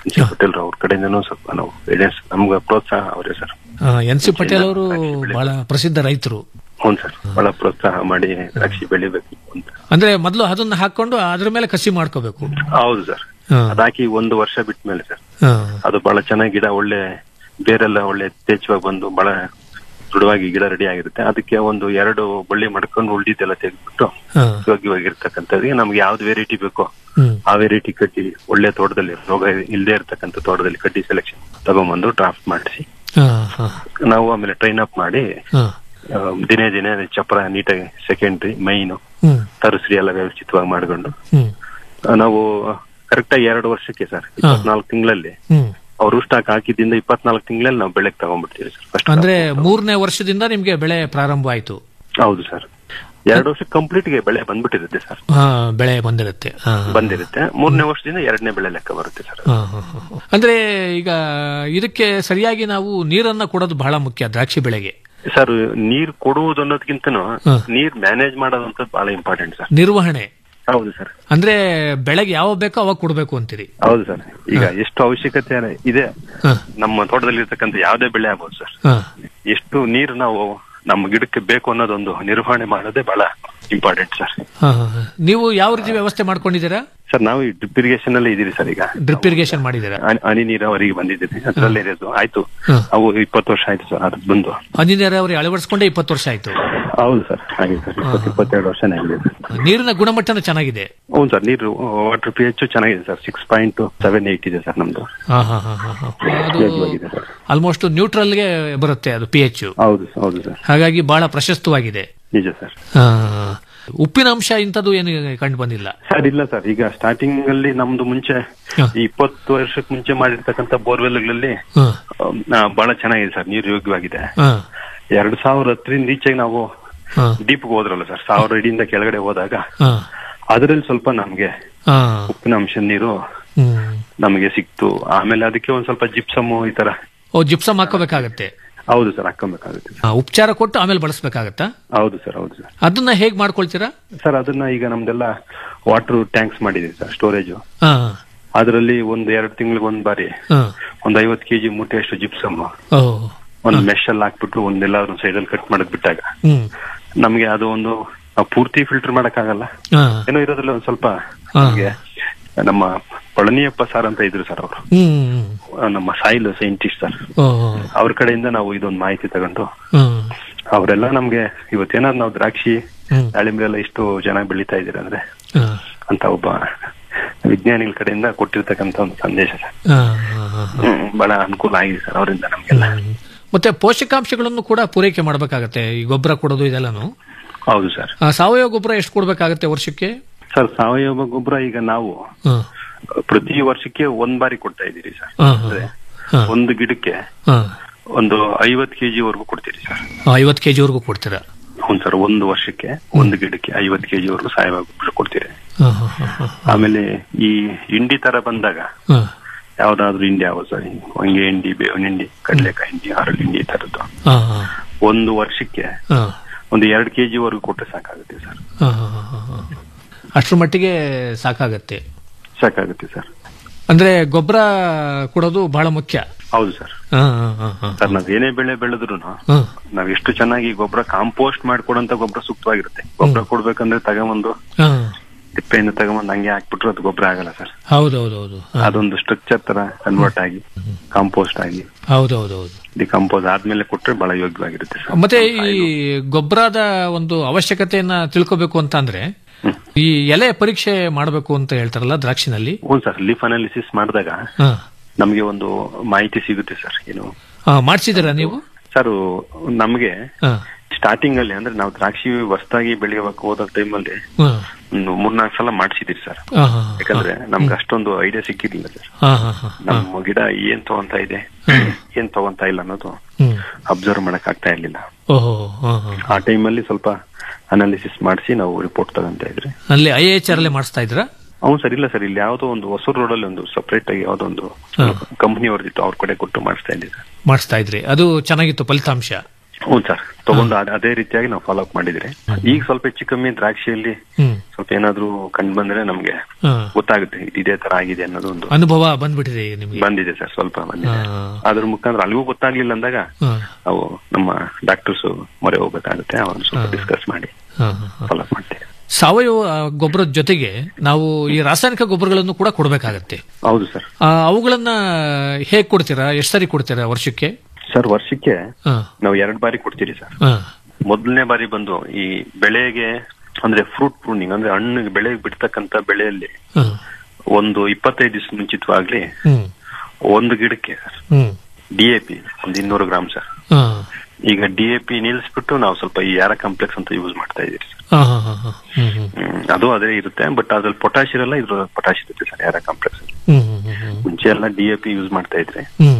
ಸಿ ಪಟೇಲ್ ಅವ್ರ ಕಡೆಯಿಂದನೂ ಸ್ವಲ್ಪ ನಾವು ಗೈಡೆನ್ಸ್ ನಮ್ಗೆ ಪ್ರೋತ್ಸಾಹ ಅವರೇ ಸರ್ ಎನ್ ಸಿ ಪಟೇಲ್ ಅವರು ಬಹಳ ಪ್ರಸಿದ್ಧ ರೈತರು ಹ್ಞೂ ಸರ್ ಬಹಳ ಪ್ರೋತ್ಸಾಹ ಮಾಡಿ ದ್ರಾಕ್ಷಿ ಬೆಳಿಬೇಕು ಅಂತ ಅಂದ್ರೆ ಮೊದಲು ಅದನ್ನ ಹಾಕೊಂಡು ಅದ್ರ ಮೇಲೆ ಕಸಿ ಮಾಡ್ಕೋಬೇಕು ಹೌದು ಸರ್ ಹಾ. ಅದಾಕಿ ಒಂದು ವರ್ಷ ಬಿಟ್ಟ ಮೇಲೆ ಸರ್ ಹಾ. ಅದು ಬಹಳ ಚೆನ್ನಾಗಿ ಗಿಡ ಒಳ್ಳೆ ಬೇರೆಲ್ಲ ಒಳ್ಳೆ ತೇಜವಾಗಿ ಬಂದು ಬಹಳ ದೃಢವಾಗಿ ಗಿಡ ರೆಡಿ ಆಗಿರುತ್ತೆ ಅದಕ್ಕೆ ಒಂದು ಎರಡು ಬಳ್ಳಿ ಮಾಡ್ಕೊಂಡು ಉಳ್ದಿದ್ದೆಲ್ಲ ತೆಗೆದ್ಬಿಟ್ಟು ಹಾ. ಯೋಗ್ಯವಾಗಿರ್ತಕ್ಕಂಥದ್ದಿಗೆ ನಮ್ಗೆ ಯಾವ್ದು ವೆರೈಟಿ ಬೇಕೋ ಹ್ಮ್. ಆ ವೆರೈಟಿ ಕಟ್ಟಿ ಒಳ್ಳೆ ತೋಟದಲ್ಲಿ ರೋಗ ಇಲ್ಲದೆ ಇರ್ತಕ್ಕಂಥ ತೋಟದಲ್ಲಿ ಕಟ್ಟಿ ಸೆಲೆಕ್ಷನ್ ತಗೊಂಬಂದು ಡ್ರಾಫ್ಟ್ ಮಾಡಿಸಿ ಹಾ, ಹಾ, ನಾವು ಆಮೇಲೆ ಟ್ರೈನ್ ಅಪ್ ಮಾಡಿ ಹಾ. ಆ, ದಿನೇ ದಿನೇ ಚಪ್ರ ನೀಟಾಗಿ ಸೆಕೆಂಡ್ರಿ ಮೈನು ಹ್ಮ್. ತರುಸ್ರಿ ಎಲ್ಲ ವ್ಯವಸ್ಥಿತವಾಗಿ ಮಾಡ್ಕೊಂಡು ಹ್ಮ್. ಆ, ನಾವು ಕರೆಕ್ಟ್ ಆಗಿ ಎರಡು ವರ್ಷಕ್ಕೆ ಸರ್ ಇಪ್ಪತ್ನಾಲ್ಕು ತಿಂಗಳಲ್ಲಿ ಹ್ಮ್. ಅವ್ರು ಸ್ಟಾಕ್ ಹಾಕಿದ್ದಿಂದ ಇಪ್ಪತ್ನಾಲ್ಕು ತಿಂಗಳಲ್ಲಿ ನಾವು ಬೆಳೆಗೆ ತಗೊಂಡ್ಬಿಡ್ತೀವಿ ಸರ್ ಫಸ್ಟ್ ಅಂದ್ರೆ ಮೂರನೇ ವರ್ಷದಿಂದ ನಿಮ್ಗೆ ಬೆಳೆ ಪ್ರಾರಂಭ ಆಯ್ತು ಹೌದು ಸರ್ ಎರಡು ವರ್ಷ ಕಂಪ್ಲೀಟ್ ಗೆ ಬೆಳೆ ಬಂದ್ಬಿಟ್ಟಿರುತ್ತೆ ಸರ್ ಹಾ, ಬೆಳೆ ಬಂದಿರುತ್ತೆ ಹಾ, ಹಾ. ಬಂದಿರುತ್ತೆ ಮೂರನೇ ವರ್ಷದಿಂದ ಎರಡನೇ ಬೆಳೆ ಲೆಕ್ಕ ಬರುತ್ತೆ ಸರ್ ಹಾ, ಹಾ, ಹಾ, ಹಾ. ಅಂದ್ರೆ ಈಗ ಇದಕ್ಕೆ ಸರಿಯಾಗಿ ನಾವು ನೀರನ್ನ ಕೊಡೋದು ಬಹಳ ಮುಖ್ಯ ದ್ರಾಕ್ಷಿ ಬೆಳೆಗೆ ಸರ್ ನೀರ್ ಕೊಡುವುದು ಅನ್ನೋದಕ್ಕಿಂತನೂ ನೀರ್ ಮ್ಯಾನೇಜ್ ಮಾಡೋದಂತ ಬಹಳ ಇಂಪಾರ್ಟೆಂಟ್ ಸರ್ ನಿರ್ವಹಣೆ ಹೌದು ಸರ್ ಅಂದ್ರೆ ಬೆಳೆಗೆ ಯಾವ ಬೇಕೋ ಅವಾಗ ಕೊಡ್ಬೇಕು ಅಂತೀರಿ ಹೌದು ಸರ್ ಈಗ ಎಷ್ಟು ಅವಶ್ಯಕತೆ ಇದೆ ನಮ್ಮ ತೋಟದಲ್ಲಿ ಇರ್ತಕ್ಕಂಥ ಯಾವ್ದೇ ಬೆಳೆ ಆಗ್ಬೋದು ಸರ್ ಹಾ. ಎಷ್ಟು ನೀರು ನಾವು ನಮ್ಮ ಗಿಡಕ್ಕೆ ಬೇಕು ಅನ್ನೋದೊಂದು ನಿರ್ವಹಣೆ ಮಾಡೋದೇ ಬಹಳ ಇಂಪಾರ್ಟೆಂಟ್ ಸರ್ ಹಾ, ಹಾ, ಹಾ. ನೀವು ಯಾವ ರೀತಿ ವ್ಯವಸ್ಥೆ ಮಾಡ್ಕೊಂಡಿದ್ದೀರಾ ಸರ್ ನಾವು ಈ ಡ್ರಿಪ್ ಇರಿಗೇಷನ್ ಅಲ್ಲಿ ಇದೀರಿ ಸರ್ ಈಗ ಡ್ರಿಪ್ ಇರಿಗೇಷನ್ ಮಾಡಿದ್ದೀರಾ ಹನಿ- ಹನಿ ನೀರಾವರಿಗೆ ಬಂದಿದ್ದೀರಿ ಅದ್ರಲ್ಲೇ ಇರೋದು ಆಯ್ತು ಹಾ. ಅವು ಇಪ್ಪತ್ತು ವರ್ಷ ಆಯ್ತು ಸರ್ ಅದು ಬಂದು ಹನಿ ನೀರಾವರಿ ಅಳವಡಿಸ್ಕೊಂಡೆ ಇಪ್ಪತ್ತು ವರ್ಷ ಆಯ್ತು ಹೌದು ಸರ್ ಹಾಗೆ ಸರ್ ಇಪ್ಪತ್ತು ಇಪ್ಪತ್ತೆರಡು ವರ್ಷನೇ ಆಗಿದೆ ಸರ್ ನೀರಿನ ಗುಣಮಟ್ಟನೂ ಚೆನ್ನಾಗಿದೆ ಹೌದು ಸರ್ ನೀರು ವಾಟರ್ ಪಿ ಎಚ್ ಚೆನ್ನಾಗಿದೆ sir six point seven eight ಇದೆ ಸರ್ ನಮ್ದು ಹಾ, ಹಾ, ಹಾ, ಹಾ, ಹಾ. ಅದು ಯೋಗ್ಯವಾಗಿದೆ ಸರ್ ಆಲ್ಮೋಸ್ಟ್ ನ್ಯೂಟ್ರಲ್ಗೆ ಬರುತ್ತೆ ಅದು ಪಿ ಎಚ್ ಹೌದು ಹೌದು ಸರ್ ಹಾಗಾಗಿ ಬಹಳ ಪ್ರಶಸ್ತವಾಗಿದೆ ನಿಜ ಸರ್ ಆ, ಉಪ್ಪಿನ ಅಂಶ ಇಂಥದ್ದು ಏನು ಕಂಡು ಬಂದಿಲ್ಲ ಸರ್ ಇಲ್ಲ ಸರ್ ಈಗ ಸ್ಟಾರ್ಟಿಂಗ್ ಅಲ್ಲಿ ನಮ್ದು ಮುಂಚೆ ಈ ಇಪ್ಪತ್ತು ವರ್ಷಕ್ಕೆ ಮುಂಚೆ ಮಾಡಿರ್ತಕ್ಕಂಥ ಬೋರ್ವೆಲ್ಗಳಲ್ಲಿ ಹಾ. ಬಹಳ ಚೆನ್ನಾಗಿದೆ ಸರ್ ನೀರು ಯೋಗ್ಯವಾಗಿದೆ ಹಾ. ಎರಡ್ ಸಾವಿರ ಹತ್ತರಿಂದ ಈಚೆಗೆ ನಾವು ಹಾ. ಡೀಪ್ಗೆ ಹೋದ್ರಲ್ಲ ಸರ್ ಸಾವಿರ ಅಡಿಯಿಂದ ಕೆಳಗಡೆ ಹೋದಾಗ ಹಾ. ಅದರಲ್ಲಿ ಸ್ವಲ್ಪ ನಮ್ಗೆ ಹಾ. ಉಪ್ಪಿನ ಅಂಶ ನೀರು ಹ್ಮ್. ನಮಗೆ ಸಿಕ್ತು ಆಮೇಲೆ ಅದಕ್ಕೆ ಒಂದ್ ಸ್ವಲ್ಪ ಜಿಪ್ಸಮ್ಮು ಈ ತರ ಓ ಜಿಪ್ಸಮ್ ಹಾಕೋಬೇಕಾಗತ್ತೆ ಹೌದು ಸರ್ ಹಾಕೊಬೇಕಾಗುತ್ತೆ ಆ, ಉಪಚಾರ ಕೊಟ್ಟು ಆಮೇಲೆ ಬಳಸಬೇಕಾಗತ್ತಾ ಹೌದು ಸರ್ ಹೌದು ಸರ್ ಅದನ್ನ ಹೇಗ್ ಮಾಡ್ಕೊಳ್ತೀರಾ ಸರ್ ಅದನ್ನ ಈಗ ನಮ್ದೆಲ್ಲ ವಾಟರ್ ಟ್ಯಾಂಕ್ಸ್ ಮಾಡಿದೀವಿ ಸರ್ ಸ್ಟೋರೇಜ್ ಹಾ. ಅದರಲ್ಲಿ ಒಂದ್ ಎರಡ್ ತಿಂಗಳಿಗೆ ಒಂದ್ ಬಾರಿ ಹಾ. ಒಂದ್ ಐವತ್ ಕೆಜಿ ಮೂಟೆ ಅಷ್ಟು ಜಿಪ್ಸಮ್ ಓ. ಒಂದ್ ಮೆಶ್ ಅಲ್ಲಿ ಹಾಕ್ಬಿಟ್ಟು ಒಂದೆಲ್ಲ ಸೈಡ್ ಅಲ್ಲಿ ಕಟ್ ಮಾಡಕ್ ಬಿಟ್ಟಾಗ ಹ್ಮ್. ನಮ್ಗೆ ಅದು ಒಂದು ನಾವು ಪೂರ್ತಿ ಫಿಲ್ಟರ್ ಮಾಡಕ್ ಆಗಲ್ಲ ಹಾ. ಏನೋ ಇರೋದ್ರಲ್ಲಿ ಒಂದ್ ಸ್ವಲ್ಪ ಹಾ. ನಮ್ಗೆ ನಮ್ಮ ಪಳನಿಯಪ್ಪ ಸರ್ ಅಂತ ಇದ್ರು ಸರ್ ಅವರು ಹ್ಮ್. ನಮ್ಮ ಸಾಯಿಲ್ ಸೈಂಟಿಸ್ಟ್ ಸರ್ ಓ. ಅವ್ರ ಕಡೆಯಿಂದ ನಾವು ಇದೊಂದು ಮಾಹಿತಿ ತಗೊಂಡು ಹ್ಮ್. ಅವರೆಲ್ಲ ನಮ್ಗೆ ಇವತ್ತೇನಾದ್ರು ನಾವು ದ್ರಾಕ್ಷಿ ಹ್ಮ್. ದಾಳಿಂಬೆ ಎಲ್ಲ ಇಷ್ಟು ಚೆನ್ನಾಗಿ ಬೆಳೀತಾ ಇದ್ದೀರ ಅಂದ್ರೆ ಹಾ. ಅಂತ ಒಬ್ಬ ವಿಜ್ಞಾನಿಗಳ ಕಡೆಯಿಂದ ಕೊಟ್ಟಿರ್ತಕ್ಕಂಥ ಒಂದು ಸಂದೇಶ ಸರ್ ಹಾ, ಹಾ, ಹಾ. ಹ್ಮ್, ಬಹಳ ಅನುಕೂಲ ಆಗಿದೆ ಸರ್ ಅವರಿಂದ ನಮ್ಗೆಲ್ಲ ಮತ್ತೆ ಪೋಷಕಾಂಶಗಳನ್ನು ಕೂಡ ಪೂರೈಕೆ ಮಾಡಬೇಕಾಗತ್ತೆ ಈ ಗೊಬ್ಬರ ಕೊಡೋದು ಇದೆಲ್ಲಾನು ಹೌದು ಸರ್ ಆ, ಸಾವಯವ ಗೊಬ್ಬರ ಎಷ್ಟು ಕೊಡ್ಬೇಕಾಗತ್ತೆ ವರ್ಷಕ್ಕೆ ಸರ್ ಸಾವಯವ ಗೊಬ್ಬರ ಈಗ ನಾವು ಹಾ. ಪ್ರತಿ ವರ್ಷಕ್ಕೆ ಒಂದ್ ಬಾರಿ ಕೊಡ್ತಾ ಇದ್ದೀರಿ ಸರ್ ಹಾ, ಹಾ. ಅಂದ್ರೆ ಹಾ. ಒಂದು ಗಿಡಕ್ಕೆ ಹಾ. ಒಂದು ಐವತ್ ಕೆಜಿ ವರೆಗೂ ಕೊಡ್ತೀರಿ ಸರ್ ಐವತ್ತು ಕೆಜಿ ವರೆಗೂ ಕೊಡ್ತೀರಾ ಹೌದು ಸರ್ ಒಂದು ವರ್ಷಕ್ಕೆ ಒಂದು ಗಿಡಕ್ಕೆ ಐವತ್ ಕೆಜಿ ವರೆಗೂ ಸಾವಯವ ಗೊಬ್ಬರ ಕೊಡ್ತೀರಿ ಹಾ, ಹಾ, ಹಾ, ಹಾ. ಆಮೇಲೆ ಈ ಹಿಂಡಿ ತರ ಬಂದಾಗ ಹಾ. ಯಾವ್ದಾದ್ರು ಹಿಂಡಿ ಯಾವ್ದು ಸರ್ ಹೊಂಗೆ ಹಿಂಡಿ ಬೇವಿನ ಹಿಂಡಿ ಕಡಲೆಕಾಯಿ ಹಿಂಡಿ ಹರಳು ಹಿಂಡಿ ಈ ತರದ್ದು ಹಾ, ಹಾ. ಒಂದು ವರ್ಷಕ್ಕೆ ಹಾ. ಒಂದು ಎರಡ್ ಕೆಜಿ ವರೆಗೂ ಕೊಟ್ಟರೆ ಸಾಕಾಗುತ್ತೆ ಸರ್ ಹಾ, ಹಾ, ಹಾ, ಹಾ. ಅಷ್ಟ್ರ ಮಟ್ಟಿಗೆ ಸಾಕಾಗತ್ತೆ ಸಾಕಾಗುತ್ತೆ ಸರ್ ಅಂದ್ರೆ ಗೊಬ್ಬರ ಕೊಡೋದು ಬಹಳ ಮುಖ್ಯ ಹೌದು ಸರ್ ಹಾ, ಹಾ, ಹಾ, ಹಾ. ಸರ್ ನಾವ್ ಏನೇ ಬೆಳೆ ಬೆಳೆದ್ರು ಹಾ. ನಾವ್ ಎಷ್ಟು ಚೆನ್ನಾಗಿ ಗೊಬ್ಬರ ಕಾಂಪೋಸ್ಟ್ ಮಾಡ್ಕೊಡಂತ ಗೊಬ್ಬರ ಸೂಕ್ತವಾಗಿರುತ್ತೆ ಗೊಬ್ಬರ ಕೊಡ್ಬೇಕಂದ್ರೆ ತಗೊಂಬಂದು ಹಾ. ತಿಪ್ಪೆಯಿಂದ ತಗೊಂಬಂದು ಹಂಗೆ ಹಾಕ್ಬಿಟ್ರೆ ಅದು ಗೊಬ್ಬರ ಆಗಲ್ಲ ಸರ್ ಹೌದೌದೌದು ಅದೊಂದು ಸ್ಟ್ರಕ್ಚರ್ ತರ ಕನ್ವರ್ಟ್ ಆಗಿ ಕಾಂಪೋಸ್ಟ್ ಆಗಿ ಹೌದೌದೌದು ಡಿಕಂಪೋಸ್ ಆದ್ಮೇಲೆ ಕೊಟ್ರೆ ಬಹಳ ಯೋಗ್ಯವಾಗಿರುತ್ತೆ ಸರ್ ಮತ್ತೆ ಈ ಗೊಬ್ಬರದ ಒಂದು ಅವಶ್ಯಕತೆಯನ್ನ ತಿಳ್ಕೋಬೇಕು ಅಂತ ಅಂದ್ರೆ ಈ ಎಲೆ ಪರೀಕ್ಷೆ ಮಾಡಬೇಕು ಅಂತ ಹೇಳ್ತಾರಲ್ಲ ದ್ರಾಕ್ಷಿನಲ್ಲಿ ಹ್ಞೂ ಸರ್ ಲೀಫ್ ಅನಾಲಿಸಿಸ್ ಮಾಡಿದಾಗ ಹಾ. ನಮ್ಗೆ ಒಂದು ಮಾಹಿತಿ ಸಿಗುತ್ತೆ ಸರ್ ಏನು ಮಾಡಿಸಿದಿರಾ ನೀವು ಸರ್ ನಮ್ಗೆ ಹಾ. ಸ್ಟಾರ್ಟಿಂಗ್ ಅಲ್ಲಿ ಅಂದ್ರೆ ನಾವು ದ್ರಾಕ್ಷಿ ಹೊಸದಾಗಿ ಬೆಳೆಯುವಾಗ ಹೋದ ಟೈಮಲ್ಲಿ ಹಾ. ಒಂದು ಮೂರ್ನಾಲ್ಕು ಸಲ ಮಾಡಿಸಿದಿರಿ ಸರ್ ಹಾ, ಹಾ, ಹಾ. ಯಾಕಂದ್ರೆ ನಮ್ಗೆ ಅಷ್ಟೊಂದು ಐಡಿಯಾ ಸಿಕ್ಕಿರ್ಲಿಲ್ಲ ಸರ್ ಹಾ, ಹಾ, ಹಾ, ಹಾ. ನಮ್ಮ ಗಿಡ ಏನ್ ತಗೊಂತ ಇದೆ ಏನ್ ತಗೊಂತ ಇಲ್ಲ ಅನ್ನೋದು ಹ್ಮ್. ಅಬ್ಸರ್ವ್ ಮಾಡಕ್ ಆಗ್ತಾ ಇರ್ಲಿಲ್ಲ ಓಹೋ ಹಾ, ಹಾ. ಆ ಟೈಮಲ್ಲಿ ಸ್ವಲ್ಪ ಅನಾಲಿಸಿಸ್ ಮಾಡಿಸಿ ನಾವು ರಿಪೋರ್ಟ್ ತಗೊಂತ ಇದ್ರಿ ಅಲ್ಲಿ ಐ ಎಚ್ ಆರ್ ಅಲ್ಲೇ ಮಾಡಿಸ್ತಾ ಇದ್ರಾ ಅವ್ನು ಸರ್ ಇಲ್ಲ ಸರ್ ಇಲ್ಲಿ ಯಾವ್ದೋ ಒಂದು ಹೊಸೂರು ರೋಡ್ ಅಲ್ಲಿ ಒಂದು ಸಪರೇಟ್ ಆಗಿ ಯಾವ್ದೋ ಒಂದು ಕಂಪನಿ ಅವ್ರದಿತ್ತು ಅವ್ರ ಕಡೆ ಕೊಟ್ಟು ಮಾಡಿಸ್ತಾ ಇದ್ದೆ ಸರ್ ಮಾಡಿಸ್ತಾ ಇದ್ರಿ ಅದು ಚೆನ್ನಾಗಿತ್ತು ಫಲಿತಾಂಶ ಹ್ಞೂ ಸರ್ ತಗೊಂಡು ಅದ್- ಅದೇ ರೀತಿಯಾಗಿ ನಾವು ಫಾಲೋ ಅಪ್ ಮಾಡಿದ್ರೆ ಈಗ ಸ್ವಲ್ಪ ಹೆಚ್ಚು ಕಮ್ಮಿ ದ್ರಾಕ್ಷಿಯಲ್ಲಿ ಹ್ಮ್ ಸ್ವಲ್ಪ ಏನಾದ್ರೂ ಕಂಡು ಬಂದ್ರೆ ನಮ್ಗೆ ಹಾ. ಗೊತ್ತಾಗುತ್ತೆ ಇದು ಇದೇ ತರ ಆಗಿದೆ ಅನ್ನೋದು ಒಂದು ಅನುಭವ ಬಂದ್ಬಿಟ್ಟಿದೆ ಈಗ ನಿಮ್ಗೆ ಬಂದಿದೆ ಸರ್ ಸ್ವಲ್ಪ ಬಂದಿದೆ ಹಾ. ಅದ್ರ ಮುಖಾಂತರ ಅಲ್ಲಿಗೂ ಗೊತ್ತಾಗ್ಲಿಲ್ಲ ಅಂದಾಗ ಹಾ. ಅವು ನಮ್ಮ ಡಾಕ್ಟರ್ಸ್ ಮೊರೆ ಹೋಗ್ಬೇಕಾಗುತ್ತೆ ಅವನ್ನ ಸ್ವಲ್ಪ ಡಿಸ್ಕಸ್ ಮಾಡಿ ಹಾ, ಹಾ, ಹಾ. ಫಾಲೋ ಮಾಡ್ತೀವಿ ಸಾವಯವ ಆ, ಗೊಬ್ಬರದ ಜೊತೆಗೆ ನಾವು ಈ ರಾಸಾಯನಿಕ ಗೊಬ್ಬರಗಳನ್ನು ಕೂಡ ಕೊಡಬೇಕಾಗತ್ತೆ ಹೌದು ಸರ್ ಆ, ಅವುಗಳನ್ನ ಹೇಗ್ ಕೊಡ್ತೀರಾ ಎಷ್ಟು ಸರಿ ಕೊಡ್ತೀರಾ ವರ್ಷಕ್ಕೆ ಸರ್ ವರ್ಷಕ್ಕೆ ಹಾ. ನಾವು ಎರಡ್ ಬಾರಿ ಕೊಡ್ತೀರಿ ಸರ್ ಹಾ. ಮೊದಲನೇ ಬಾರಿ ಬಂದು ಈ ಬೆಳೆಗೆ ಅಂದ್ರೆ ಫ್ರೂಟ್ ಪ್ರೂನಿಂಗ್ ಅಂದ್ರೆ ಹಣ್ಣಿಗೆ ಬೆಳೆಗೆ ಬಿಡ್ತಕ್ಕಂತ ಬೆಳೆಯಲ್ಲಿ ಹಾ. ಒಂದು ಇಪ್ಪತ್ತೈದು ದಿವಸ ಮುಂಚಿತವಾಗ್ಲಿ ಹ್ಮ್. ಒಂದು ಗಿಡಕ್ಕೆ ಹ್ಮ್. ಡಿ ಎ ಪಿ ಒಂದು ಇನ್ನೂರು ಗ್ರಾಮ್ ಸರ್ ಹಾ. ಈಗ ಡಿ ಎ ಪಿ ನಿಲ್ಲಿಸ್ಬಿಟ್ಟು ನಾವು ಸ್ವಲ್ಪ ಈ ಯಾರ ಕಾಂಪ್ಲೆಕ್ಸ್ ಅಂತ ಯೂಸ್ ಮಾಡ್ತಾ ಇದೀರಿ ಸರ್ ಹಾ, ಹಾ, ಹಾ, ಹಾ. ಹ್ಮ್, ಹ್ಮ್. ಹ್ಮ್, ಅದು ಅದೇ ಇರುತ್ತೆ ಬಟ್ ಅದ್ರಲ್ಲಿ ಪೊಟ್ಯಾಶ್ ಇರಲ್ಲ ಇದ್ರಲ್ಲಿ ಪೊಟ್ಯಾಶ್ ಇರುತ್ತೆ ಸರ್ ಯಾರ ಕಾಂಪ್ಲೆಕ್ಸ್ ಹ್ಮ್, ಹ್ಮ್, ಹ್ಮ್, ಹ್ಮ್. ಮುಂಚೆ ಎಲ್ಲ ಡಿ ಎ ಪಿ ಯೂಸ್ ಮಾಡ್ತಾ ಇದ್ರೆ ಹ್ಮ್,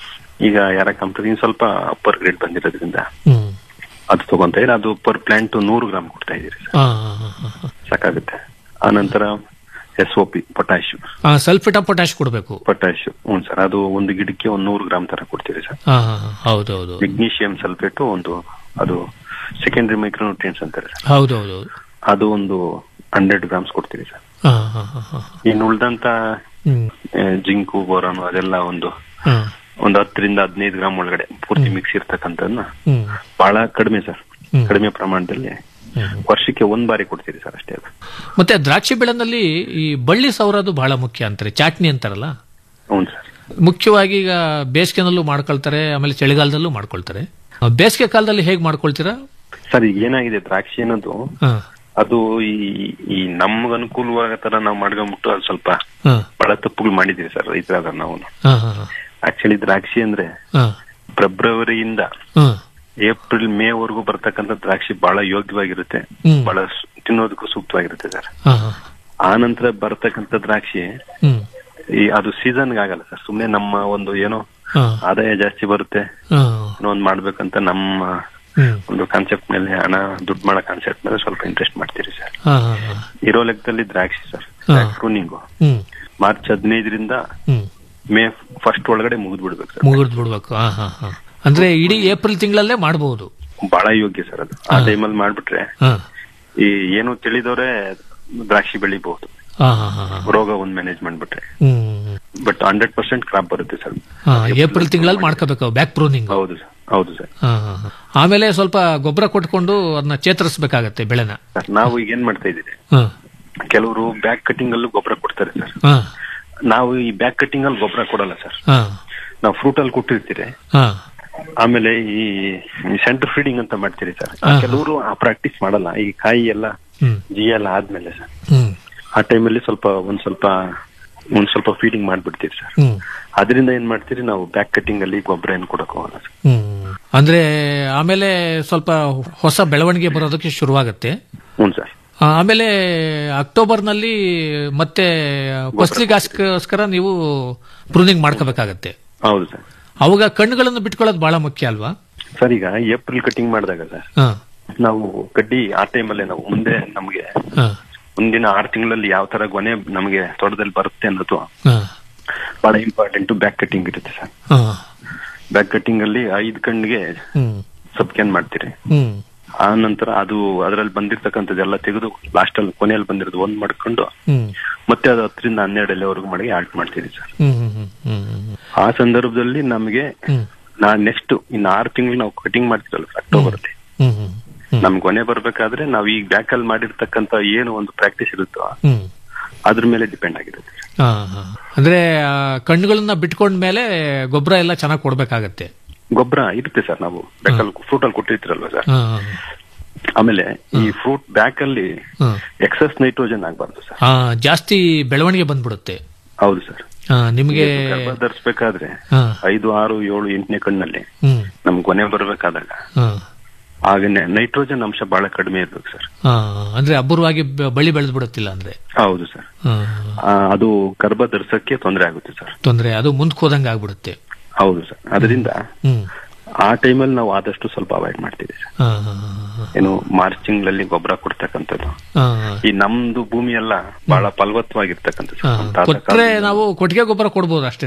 ಈಗ ಯಾರ ಕಾಂಪ್ಲೆಕ್ಸ್ ಸ್ವಲ್ಪ ಅಪ್ಪರ್ ಗ್ರೇಡ್ ಬಂದಿರೋದ್ರಿಂದ ಹ್ಮ್. ಅದು ತಗೊಂತ ಇದ್ರೆ ಅದು ಪರ್ ಪ್ಲಾಂಟ್ ನೂರು ಗ್ರಾಮ್ ಕೊಡ್ತಾ ಇದೀರಿ ಸರ್ ಹಾ, ಹಾ, ಹಾ, ಹಾ, ಹಾ. ಸಾಕಾಗುತ್ತೆ ಆ ನಂತರ ಎಸ್ ಒ ಪಿ ಪೊಟ್ಯಾಶ್ ಆ, ಸಲ್ಫೇಟ್ ಆಫ್ ಪೊಟ್ಯಾಶ್ ಕೊಡಬೇಕು ಪೊಟ್ಯಾಶ್ ಹ್ಞೂ ಸರ್ ಅದು ಒಂದು ಗಿಡಕ್ಕೆ ಒಂದು ನೂರು ಗ್ರಾಮ್ ತರ ಕೊಡ್ತೀರಿ ಸರ್ ಹಾ ಹಾ, ಹಾ. ಹೌದು ಹೌದು ಮೆಗ್ನೀಷಿಯಂ ಸಲ್ಫೇಟ್ ಒಂದು ಅದು ಸೆಕೆಂಡರಿ ಮೈಕ್ರೋನ್ಯೂಟ್ರಿಯನ್ಸ್ ಅಂತಾರೆ ಸರ್ ಹೌದು ಹೌದು ಹೌದು ಅದು ಒಂದು ಹಂಡ್ರೆಡ್ ಗ್ರಾಮ್ಸ್ ಕೊಡ್ತೀರಿ ಸರ್ ಹಾ, ಹಾ, ಹಾ, ಹಾ. ಇನ್ನು ಉಳ್ದಂತ ಹ್ಮ್. ಜಿಂಕು ಬೋರಾನು ಅದೆಲ್ಲ ಒಂದು ಹಾ. ಒಂದು ಹತ್ತರಿಂದ ಹದಿನೈದು ಗ್ರಾಮ್ ಒಳಗಡೆ ಪೂರ್ತಿ ಮಿಕ್ಸ್ ಇರ್ತಕ್ಕಂಥದ್ದನ್ನ ಹ್ಮ್. ಬಹಳ ಕಡಿಮೆ ಸರ್ ಹ್ಮ್. ಕಡಿಮೆ ಪ್ರಮಾಣದಲ್ಲಿ ವರ್ಷಕ್ಕೆ ಒಂದ್ ಬಾರಿ ಕೊಡ್ತೀರಿ ಸರ್ ಅಷ್ಟೇ ಅದು ಮತ್ತೆ ದ್ರಾಕ್ಷಿ ಬೆಳೆನಲ್ಲಿ ಈ ಬಳ್ಳಿ ಸೌರದು ಬಹಳ ಮುಖ್ಯ ಅಂತಾರೆ ಚಾಟ್ನಿ ಅಂತಾರಲ್ಲ ಹ್ಞೂ ಸರ್ ಮುಖ್ಯವಾಗಿ ಈಗ ಬೇಸಿಗೆನಲ್ಲೂ ಮಾಡ್ಕೊಳ್ತಾರೆ ಆಮೇಲೆ ಚಳಿಗಾಲದಲ್ಲೂ ಮಾಡ್ಕೊಳ್ತಾರೆ ಆ, ಬೇಸಿಗೆ ಕಾಲದಲ್ಲಿ ಹೇಗ್ ಮಾಡ್ಕೊಳ್ತೀರಾ ಸರ್ ಈಗ ಏನಾಗಿದೆ ದ್ರಾಕ್ಷಿ ಅನ್ನೋದು ಹಾ. ಅದು ಈ ಈ ನಮ್ಗ್ ಅನುಕೂಲವಾದ ತರ ನಾವು ಮಾಡ್ಕೊಂಡ್ಬಿಟ್ಟು ಅದು ಸ್ವಲ್ಪ ಹಾ. ಬಹಳ ತಪ್ಪುಗಳು ಮಾಡಿದೀವಿ ಸರ್ ರೈತರಾದ ನಾವು ಹಾ, ಹಾ, ಹಾ. ಆಕ್ಚುಲಿ ದ್ರಾಕ್ಷಿ ಅಂದ್ರೆ ಹಾ. ಫೆಬ್ರವರಿಯಿಂದ ಹಾ. ಏಪ್ರಿಲ್ ಮೇ ವರೆಗೂ ಬರ್ತಕ್ಕಂಥ ದ್ರಾಕ್ಷಿ ಬಹಳ ಯೋಗ್ಯವಾಗಿರುತ್ತೆ ಹ್ಮ್. ಬಹಳ ಸು- ತಿನ್ನೋದಕ್ಕೂ ಸೂಕ್ತವಾಗಿರುತ್ತೆ ಸರ್ ಹಾ, ಹಾ. ಆ ನಂತರ ಬರ್ತಕ್ಕಂಥ ದ್ರಾಕ್ಷಿ ಹ್ಮ್. ಈ ಅದು ಸೀಸನ್ಗೆ ಆಗಲ್ಲ ಸರ್ ಸುಮ್ನೆ ನಮ್ಮ ಒಂದು ಏನೋ ಹಾ. ಆದಾಯ ಜಾಸ್ತಿ ಬರುತ್ತೆ ಹಾ. ಏನೋ ಒಂದ್ ಮಾಡ್ಬೇಕಂತ ನಮ್ಮ ಹ್ಮ್. ಒಂದು ಕಾನ್ಸೆಪ್ಟ್ ಮೇಲೆ ಹಣ ದುಡ್ಡು ಮಾಡೋ ಕಾನ್ಸೆಪ್ಟ್ ಮೇಲೆ ಸ್ವಲ್ಪ ಇಂಟ್ರೆಸ್ಟ್ ಮಾಡ್ತೀರಿ ಸರ್ ಹಾ, ಹಾ, ಹಾ. ಇರೋ ಲೆಕ್ಕದಲ್ಲಿ ದ್ರಾಕ್ಷಿ ಸರ್ ಹಾ. ಪ್ರೂನಿಂಗು ಹ್ಮ್. ಮಾರ್ಚ್ ಹದಿನೈದರಿಂದ ಹ್ಮ್. ಮೇ ಫಸ್ಟ್ ಒಳಗಡೆ ಮುಗಿದ್ ಬಿಡ್ಬೇಕು ಸರ್ ಮುಗಿದ್ ಬಿಡ್ಬೇಕು ಹಾ, ಹಾ, ಹಾ. ಅಂದ್ರೆ ಇಡೀ ಏಪ್ರಿಲ್ ತಿಂಗಳಲ್ಲೇ ಮಾಡಬಹುದು ಬಹಳ ಯೋಗ್ಯ ಸರ್ ಅದು ಆ ಟೈಮಲ್ಲಿ ಮಾಡ್ಬಿಟ್ರೆ ಹಾ. ಈ ಏನು ತಿಳಿದವ್ರೆ ದ್ರಾಕ್ಷಿ ಬೆಳಿಬಹುದು ಹಾ, ಹಾ, ಹಾ, ಹಾ. ರೋಗ ಒಂದ್ ಮ್ಯಾನೇಜ್ ಮಾಡ್ಬಿಟ್ರೆ hmm. But hundred percent crop ಬರುತ್ತೆ ಸರ್ ಹಾ, ಏಪ್ರಿಲ್ ತಿಂಗಳಲ್ಲಿ ಮಾಡ್ಕೋಬೇಕು ಬ್ಯಾಕ್ ಪ್ರೂನಿಂಗ್ ಹೌದು ಸರ್ ಹೌದು ಸರ್ ಹಾ, ಹಾ, ಹಾ. ಆಮೇಲೆ ಸ್ವಲ್ಪ ಗೊಬ್ಬರ ಕೊಟ್ಕೊಂಡು ಅದನ್ನ ಚೇತರಿಸಬೇಕಾಗತ್ತೆ ಬೆಳೆನ ಸರ್ ನಾವು ಈಗ ಏನ್ ಮಾಡ್ತಾ ಇದ್ದೀವಿ ಹಾ. ಕೆಲವರು ಬ್ಯಾಕ್ ಕಟಿಂಗ್ ಅಲ್ಲೂ ಗೊಬ್ಬರ ಕೊಡ್ತಾರೆ ಸರ್ ಹಾ. ನಾವು ಈ ಬ್ಯಾಕ್ ಕಟಿಂಗ್ ಅಲ್ಲಿ ಗೊಬ್ಬರ ಕೊಡಲ್ಲ ಸರ್ ಹಾ. ನಾವು ಫ್ರೂಟ್ ಅಲ್ಲಿ ಕೊಟ್ಟಿರ್ತೀರಿ ಹಾ. ಆಮೇಲೆ ಈ ಸೆಂಟರ್ ಫೀಡಿಂಗ್ ಅಂತ ಮಾಡ್ತೀರಿ ಸರ್ ಹಾ. ಕೆಲವರು ಆ ಪ್ರಾಕ್ಟೀಸ್ ಮಾಡಲ್ಲ ಈ ಕಾಯಿ ಎಲ್ಲ ಹ್ಮ್. ಜಿ ಎಲ್ಲ ಆದ್ಮೇಲೆ ಸರ್ ಹ್ಮ್. ಆ ಟೈಮಲ್ಲಿ ಸ್ವಲ್ಪ ಒಂದ್ ಸ್ವಲ್ಪ ಒಂದ್ ಸ್ವಲ್ಪ ಫೀಡಿಂಗ್ ಮಾಡ್ಬಿಡ್ತೀರಿ ಸರ್ ಹ್ಮ್. ಅದರಿಂದ ಏನ್ ಮಾಡ್ತೀರಿ ನಾವು ಬ್ಯಾಕ್ ಕಟಿಂಗ್ ಅಲ್ಲಿ ಗೊಬ್ಬರ ಏನ್ ಕೊಡಕ್ ಹೋಗಲ್ಲ ಸರ್ ಹ್ಮ್. ಅಂದ್ರೆ ಆಮೇಲೆ ಸ್ವಲ್ಪ ಹೊಸ ಬೆಳವಣಿಗೆ ಬರೋದಕ್ಕೆ ಶುರುವಾಗತ್ತೆ ಹ್ಞೂ ಸರ್ ಆ, ಆಮೇಲೆ ಅಕ್ಟೋಬರ್ನಲ್ಲಿ ಮತ್ತೆ ಫಸಲಿಗೋಸ್ಕರ ನೀವು ಪ್ರೂನಿಂಗ್ ಮಾಡ್ಕೋಬೇಕಾಗತ್ತೆ ಹೌದು ಸರ್ ಅವಾಗ ಕಣ್ಣುಗಳನ್ನು ಬಿಟ್ಕೊಳ್ಳೋದು ಬಹಳ ಮುಖ್ಯ ಅಲ್ವಾ ಸರ್ ಈಗ ಏಪ್ರಿಲ್ ಕಟಿಂಗ್ ಮಾಡಿದಾಗ ಸರ್ ಹಾ. ನಾವು ಕಡ್ಡಿ ಆ ಟೈಮಲ್ಲೇ ನಾವು ಮುಂದೆ ನಮ್ಗೆ ಹಾ. ಮುಂದಿನ ಆರು ತಿಂಗಳಲ್ಲಿ ಯಾವ ತರ ಗೊನೆ ನಮಗೆ ತೋಟದಲ್ಲಿ ಬರುತ್ತೆ ಅನ್ನೋದು ಹಾ. ಬಹಳ ಇಂಪಾರ್ಟೆಂಟ್ ಬ್ಯಾಕ್ ಕಟಿಂಗ್ ಇರುತ್ತೆ ಸರ್ ಹಾ. ಬ್ಯಾಕ್ ಕಟಿಂಗ್ ಅಲ್ಲಿ ಐದು ಕಣ್ಣಿಗೆ ಹ್ಮ್. ಸಬ್ ಕ್ಯಾನ್ ಮಾಡ್ತೀರಿ ಹ್ಮ್. ಆ ನಂತರ ಅದು ಅದರಲ್ಲಿ ಬಂದಿರ್ತಕ್ಕಂಥದ್ದೆಲ್ಲ ತೆಗೆದು ಲಾಸ್ಟ್ ಅಲ್ಲಿ ಕೊನೆಯಲ್ಲಿ ಬಂದಿರೋದು ಒಂದ್ ಮಾಡ್ಕೊಂಡು ಹ್ಮ್. ಮತ್ತೆ ಅದು ಹತ್ತರಿಂದ ಹನ್ನೆರಡು ಎಲೆವರೆಗೂ ಮಾಡಿ ಆಲ್ಟ್ ಮಾಡ್ತೀರಿ ಸರ್ ಹ್ಮ್. ಹ್ಮ್. ಹ್ಮ್. ಹ್ಮ್. ಹ್ಮ್. ಆ ಸಂದರ್ಭದಲ್ಲಿ ನಮಗೆ ಹ್ಮ್. ನಾ ನೆಕ್ಸ್ಟ್ ಇನ್ನು ಆರು ತಿಂಗಳು ನಾವು ಕಟಿಂಗ್ ಮಾಡ್ತಿರಲ್ಲ ಅಕ್ಟೋಬರ್ ಅಲ್ಲಿ ಹ್ಮ್. ಹ್ಮ್. ನಮ್ಗೆ ಕೊನೆ ಬರ್ಬೇಕಾದ್ರೆ ನಾವು ಈಗ ಬ್ಯಾಕ್ ಅಲ್ಲಿ ಮಾಡಿರ್ತಕ್ಕಂಥ ಏನು ಒಂದು ಪ್ರಾಕ್ಟೀಸ್ ಇರುತ್ತೋ ಹ್ಮ್. ಅದ್ರ ಮೇಲೆ ಡಿಪೆಂಡ್ ಆಗಿರುತ್ತೆ ಹಾ, ಹಾ. ಅಂದ್ರೆ ಆ, ಕಣ್ಣುಗಳನ್ನ ಬಿಟ್ಕೊಂಡ್ಮೇಲೆ ಗೊಬ್ಬರ ಎಲ್ಲ ಚೆನ್ನಾಗಿ ಕೊಡ್ಬೇಕಾಗತ್ತೆ ಗೊಬ್ಬರ ಇರುತ್ತೆ ಸರ್ ನಾವು ಬ್ಯಾಕಲ್ಲಿ ಫ್ರೂಟ್ ಅಲ್ಲಿ ಕೊಟ್ಟಿರ್ತೀರಲ್ವಾ ಸರ್ ಹಾ. ಆಮೇಲೆ ಈ ಫ್ರೂಟ್ ಬ್ಯಾಕ್ ಅಲ್ಲಿ ಹಾ. ಎಕ್ಸಸ್ ನೈಟ್ರೋಜನ್ ಆಗ್ಬಾರ್ದು ಸರ್ ಆ, ಜಾಸ್ತಿ ಬೆಳವಣಿಗೆ ಬಂದ್ಬಿಡುತ್ತೆ ಹೌದು ಸರ್ ಆ, ನಿಮ್ಗೆ ಗರ್ಭ ಧರಿಸ್ಬೇಕಾದ್ರೆ ಹಾ. ಐದು ಆರು ಏಳು ಎಂಟನೇ ಕಣ್ಣಲ್ಲಿ ಹ್ಮ್. ನಮ್ಗೆ ಕೊನೆ ಬರ್ಬೇಕಾದಾಗ ಹಾ. ಆಗನೇ ನೈಟ್ರೋಜನ್ ಅಂಶ ಬಹಳ ಕಡಿಮೆ ಇರ್ಬೇಕು ಸರ್ ಆ, ಅಂದ್ರೆ ಅಬ್ಬರವಾಗಿ ಬ- ಬಳ್ಳಿ ಬೆಳೆದು ಬಿಡುತ್ತಿಲ್ಲ ಅಂದ್ರೆ ಹೌದು ಸರ್ ಆ, ಆ, ಅದು ಗರ್ಭ ಧರಿಸಕ್ಕೆ ತೊಂದರೆ ಆಗುತ್ತೆ ಸರ್ ತೊಂದ್ರೆ ಅದು ಮುಂದಕ್ಕೆ ಹೋದಂಗೆ ಆಗ್ಬಿಡುತ್ತೆ ಹೌದು ಸರ್ ಅದರಿಂದ ಹ್ಮ್ ಆ ಟೈಮಲ್ಲಿ ನಾವು ಆದಷ್ಟು ಸ್ವಲ್ಪ ಅವಾಯ್ಡ್ ಮಾಡ್ತೀವಿ ಸರ್ ಆ, ಆ, ಆ, ಏನು ಮಾರ್ಚ್ ತಿಂಗಳಲ್ಲಿ ಗೊಬ್ಬರ ಕೊಡ್ತಕ್ಕಂಥದ್ದು ಆ, ಈ ನಮ್ದು ಭೂಮಿ ಎಲ್ಲ ಬಹಳ ಫಲವತ್ತವಾಗಿರ್ತಕ್ಕಂಥದ್ದು ಆ. ಸರ್. ನಮ್ಮ ತಾತ ಕೊಟ್ರೆ ಕಾಲದಿಂದ ನಾವು ಕೊಟ್ಟಿಗೆ ಗೊಬ್ಬರ ಕೊಡ್ಬೋದು ಅಷ್ಟೇನೆ